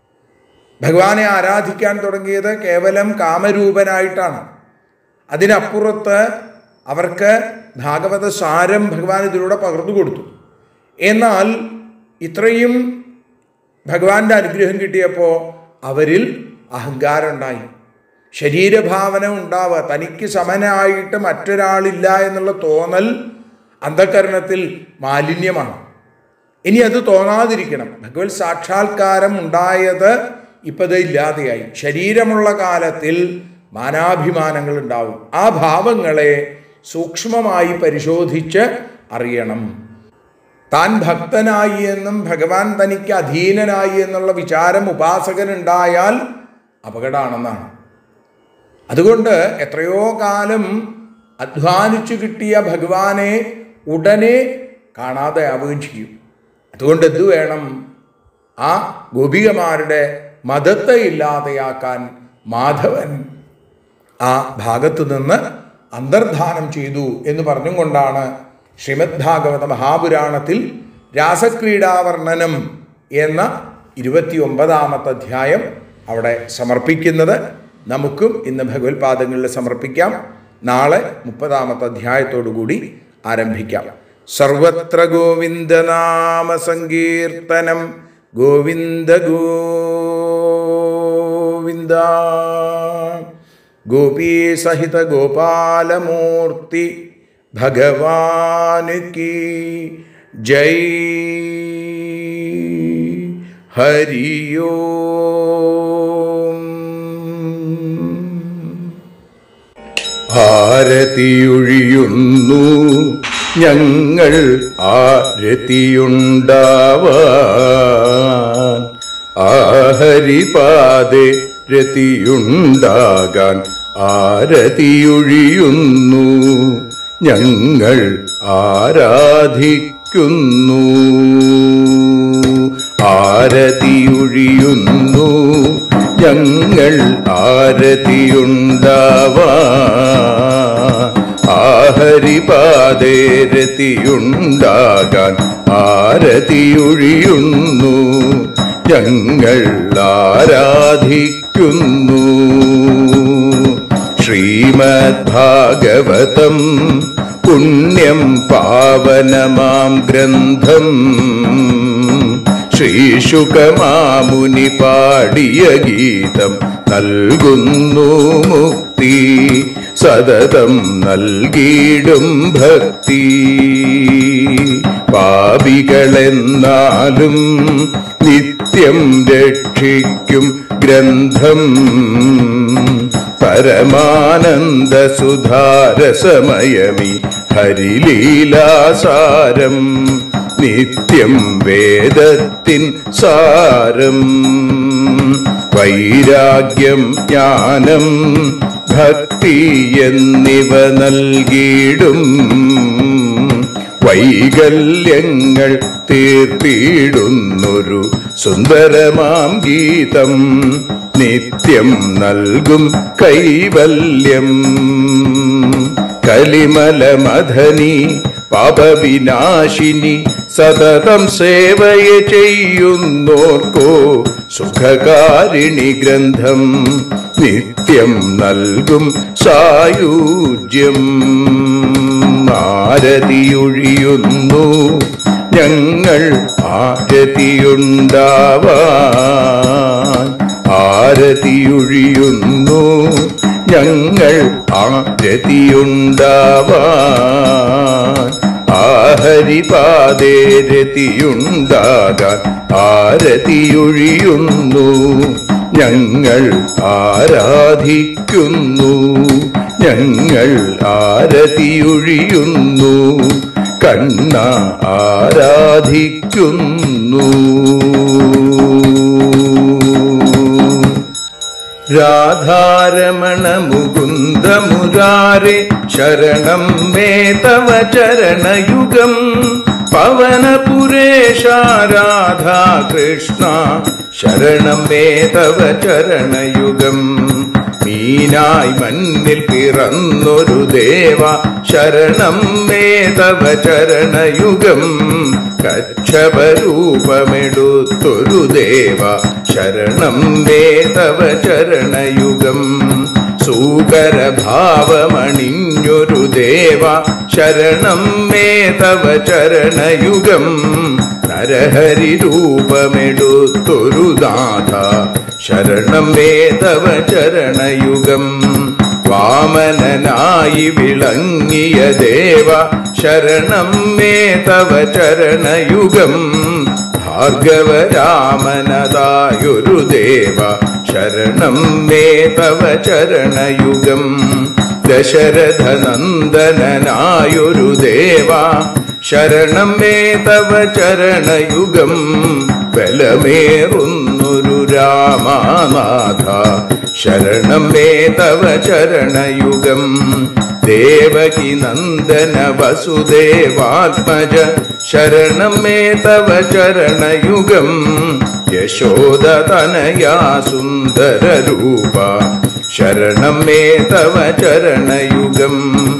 ഭഗവാനെ ആരാധിക്കാൻ തുടങ്ങിയത് കേവലം കാമരൂപനായിട്ടാണ് അതിനപ്പുറത്ത് അവർക്ക് ഭാഗവത സാരം ഭഗവാൻ ഇതിലൂടെ പകർന്നു കൊടുത്തു എന്നാൽ ഇത്രയും ഭഗവാന്റെ അനുഗ്രഹം കിട്ടിയപ്പോൾ അവരിൽ അഹങ്കാരം ഉണ്ടായി ശരീരഭാവന ഉണ്ടാവുക തനിക്ക് സമനായിട്ട് മറ്റൊരാളില്ല എന്നുള്ള തോന്നൽ അന്ധകരണത്തിൽ മാലിന്യമാണ് ഇനി അത് തോന്നാതിരിക്കണം ഭഗവത് സാക്ഷാത്കാരം ഉണ്ടായത് ഇപ്പത് ഇല്ലാതെയായി ശരീരമുള്ള കാലത്തിൽ മാനാഭിമാനങ്ങൾ ഉണ്ടാവും ആ ഭാവങ്ങളെ സൂക്ഷ്മമായി പരിശോധിച്ച് അറിയണം താൻ ഭക്തനായി എന്നും ഭഗവാൻ തനിക്ക് അധീനനായി എന്നുള്ള വിചാരം ഉപാസകനുണ്ടായാൽ അപകടമാണെന്നാണ് അതുകൊണ്ട് എത്രയോ കാലം അധ്വാനിച്ചു കിട്ടിയ ഭഗവാനെ ഉടനെ കാണാതെ ആവുകയും ചെയ്യും അതുകൊണ്ട് എന്തു വേണം ആ ഗോപികമാരുടെ മതത്തെ ഇല്ലാതെയാക്കാൻ മാധവൻ ആ ഭാഗത്തു നിന്ന് അന്തർധാനം ചെയ്തു എന്ന് പറഞ്ഞുകൊണ്ടാണ് ശ്രീമദ് ഭാഗവത മഹാപുരാണത്തിൽ രാസക്രീഡാവർണ്ണനം എന്ന ഇരുപത്തി ഒമ്പതാമത്തെ അധ്യായം അവിടെ സമർപ്പിക്കുന്നത് നമുക്കും ഇന്ന് ഭഗവത്പാദങ്ങളിൽ സമർപ്പിക്കാം നാളെ മുപ്പതാമത്തെ അധ്യായത്തോടു കൂടി ആരംഭിക്കാം സർവത്ര ഗോവിന്ദനാമ സങ്കീർത്തനം ഗോവിന്ദ ഗോവിന്ദ ഗോപീ സഹിത ഗോപാലമൂർത്തി ഭഗവാൻ കി ജയ് ഹരിയോം ആരതിയൊഴിയുന്നു ഞങ്ങൾ ആരതിയുണ്ടാവാൻ ആഹരിപാതെ രതിയുണ്ടാകാൻ ആരതിയൊഴിയുന്നു ഞങ്ങൾ ആരാധിക്കുന്നു ആരതിയൊഴിയുന്നു ഞങ്ങൾ ആരതിയുണ്ടാവാൻ ആഹരിപാതേ രതിയുണ്ടാകാൻ ആരതിയൊഴിയുന്നു ഞങ്ങൾ ആരാധിക്കുന്നു ശ്രീമദ് ഭാഗവതം പുണ്യം പാവനമാം ഗ്രന്ഥം ശ്രീശുകമാമുനി പാടിയ ഗീതം നൽകുന്നു മുക്തി സതതം നൽകിയിടും ഭക്തി പാപികളെന്നാലും നിത്യം രക്ഷിക്കും ഗ്രന്ഥം പരമാനന്ദ സുധാരസമയമി ഹരിലീലാസാരം നിത്യം വേദത്തിൻ സാരം വൈരാഗ്യം ജ്ഞാനം ഭക്തി എന്നിവ നൽകിയിടും വൈകല്യങ്ങൾ തീർത്തിയിടുന്നൊരു സുന്ദരമാം ഗീതം നിത്യം നൽകും കൈവല്യം കലിമല മഥനി പാപവിനാശിനി സതതം സേവയ ചെയ്യുന്നോർക്കോ സുഖകാരിണി ഗ്രന്ഥം നിത്യം നൽകും സായുജ്യം ആരതിയൊഴിയുന്നു ഞങ്ങൾ ആരതിയുണ്ടാവാൻ ആരതിയൊഴിയുന്നു ഞങ്ങൾ ആരതിയുണ്ടാവാൻ ആഹരിപാതേ രതിയുണ്ടാകാൻ ആരതിയൊഴിയുന്നു ഞങ്ങൾ ആരാധിക്കുന്നു ഞങ്ങൾ ആരതിയൊഴിയുന്നു കണ്ണ ആരാധിക്കുന്നു രാധാരമണ മുകുന്ദ മുരാരെ ശരണം മേ തവ ചരണയുഗം പവനപുരേശ രാധാ കൃഷ്ണ ശരണം മേ തവ ചരണയുഗം മീനായി മണ്ണിൽ പിറന്നൊരു ദേവ ശരണം മേ തവ ചരണയുഗം കക്ഷപരൂപമെടുത്തൊരു ദേവ ശരണം മേ തവ ചരണയുഗം സൂകരഭാവമണിഞ്ഞൊരു ദേവ ശരണം മേ തവ ചരണയുഗം നരഹരി രൂപമെടുത്തൊരു നാഥ ശരണം മേ തവ ചരണയുഗം വാമനനായി വിളങ്ങിയ ദേവ ശരണം മേ തവ ചരണയുഗം ഭാർഗവരാമനതായൊരു ദേവ ശരണം മേ തവ ചരണയുഗം ദശരഥനന്ദനായൊരു ദേവ ശരണം മേ തവ ചരണയുഗം ബലമേറുന്നൊരു രാമനാഥ ശരണം മേ തവ ചരണയുഗം ദേവകി നന്ദന വസുദേവാത്മജ ശരണം മേ തവ ചരണയുഗം യശോദതനയാ സുന്ദര രൂപ ശരണം മേ തവ ചരണയുഗം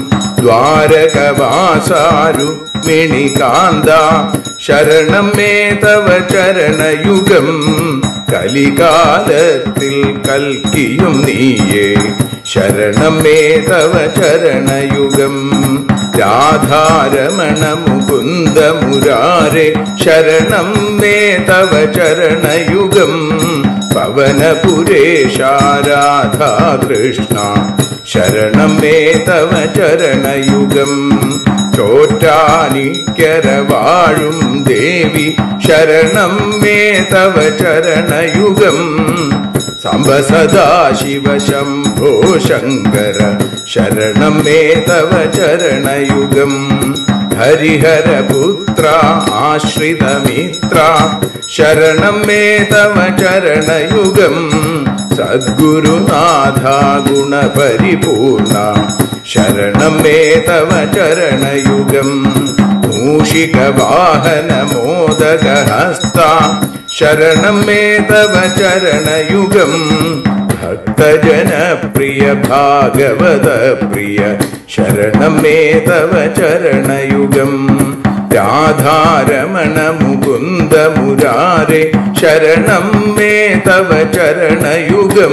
ദ്വാരകവാസാരുക്മിണികാന്ത ശരണം മേ തവ ചരണയുഗം കലികാലത്തിൽ കൽക്കിയും നീയേ ശരണം മേ തവ ചരണയുഗം രാധാരമണ മുകുന്ദ മുരാരെ ശരണം മേ തവ ചരണയുഗം പവനപുരേശ രാധാകൃഷ്ണ ശരണം മേ തവ ചരണയുഗം ചോറ്റാനിക്കര വാഴും ദേവി ശരണം മേ തവ ചരണയുഗം സാംബ സദാശിവ ശംഭോ ശങ്കര ശരണം മേ തവ ചരണയുഗം ഹരിഹരപുത്ര ആശ്രിതമിത്ര ശരണം മേ തവ ചരണയുഗം സദ്ഗുരുനാഥ ഗുണപരിപൂർണ ശരണം മേ തവ ചരണയുഗം മൂഷിക വാഹന മോദകഹസ്ത ശരണം മേ തവ ചരണയുഗം ഭക്തജനപ്രിയ ഭാഗവത പ്രിയ ശരണം മേ തവ ചരണയുഗം രാധാരമണ മുകുന്ദ മുരാരെ ശരണം മേ തവ ചരണയുഗം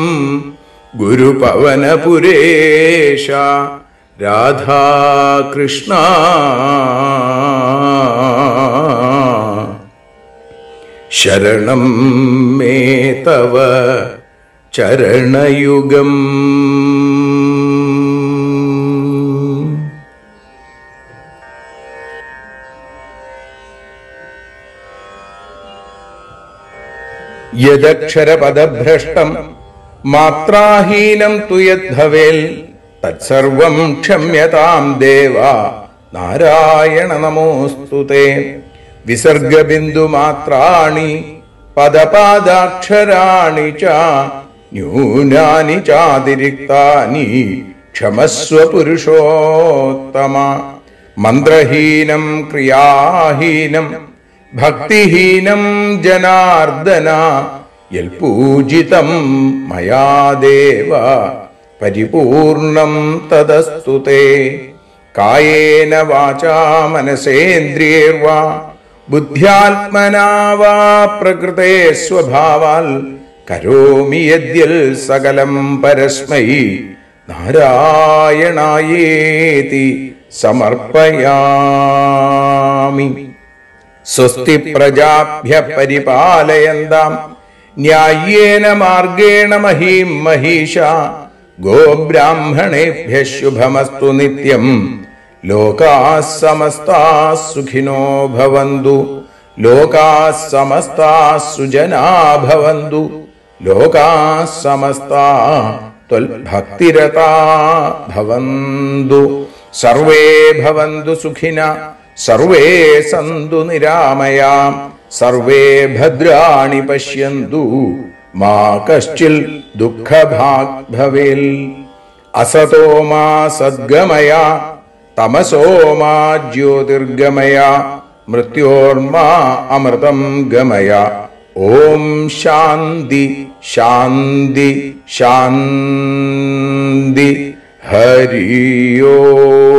ഗുരുപവനപുരേശ രാധാകൃഷ്ണ ശരണം മേ തവ ചരണയുഗം യദക്ഷരപദഭ്രഷ്ടം മാത്രാഹീനം തു യദ്ഭവേൽ തത്സർവം ക്ഷമ്യതാം ദേവ നാരായണ നമോസ്തുതേ വിസർഗബിന്ദുമാത്രാണി പദപാദാക്ഷരാണി ച ന്യൂനാനി ചാതിരിക്താനി ക്ഷമസ്വ പുരുഷോത്തമ മന്ത്രഹീനം ക്രിയാഹീനം ഭക്തിഹീനം ജനാർദ്ദന യൽപൂജിതം മയാ ദേവ പരിപൂർണം തദസ്തു തേ കായേന വാചാ മനസേന്ദ്രിയേർവാ ബുദ്ധ്യാത്മനാ വാ പ്രകൃതേ സ്വഭാവാൽ കരോമി യദ്യൽ സകലം പരസ്മൈ നാരായണായേതി സമർപ്പയാമി സ്വസ്തി പ്രജാഭ്യ പരിപാലയന്താം ന്യായേന മാർഗേണ മഹീം മഹീഷ ഗോബ്രാഹ്മണേഭ്യ ശുഭമസ്തു നിത്യം ലോകാ സമസ്താ സുഖിനോ ഭവന്തു ലോകാ സമസ്താ സുജനാ ഭവന്തു ലോകാ സമസ്താ ത്വൽഭക്തിരതാ ഭവന്തു സർവേ ഭവന്തു സുഖിന സർവേ സന്തു നിരാമയാ സർവേ ഭദ്രാണി പശ്യന്തു മാ കശ്ചിൽ ദുഃഖഭാഗ് ഭവേൽ അസതോ മാ സദ്ഗമയ തമസോ മാ ജ്യോതിർഗമയ മൃത്യോർമാ അമൃതം ഗമയ ഓം ശാന്തി ശാന്തി ശാന്തി ഹരിയോ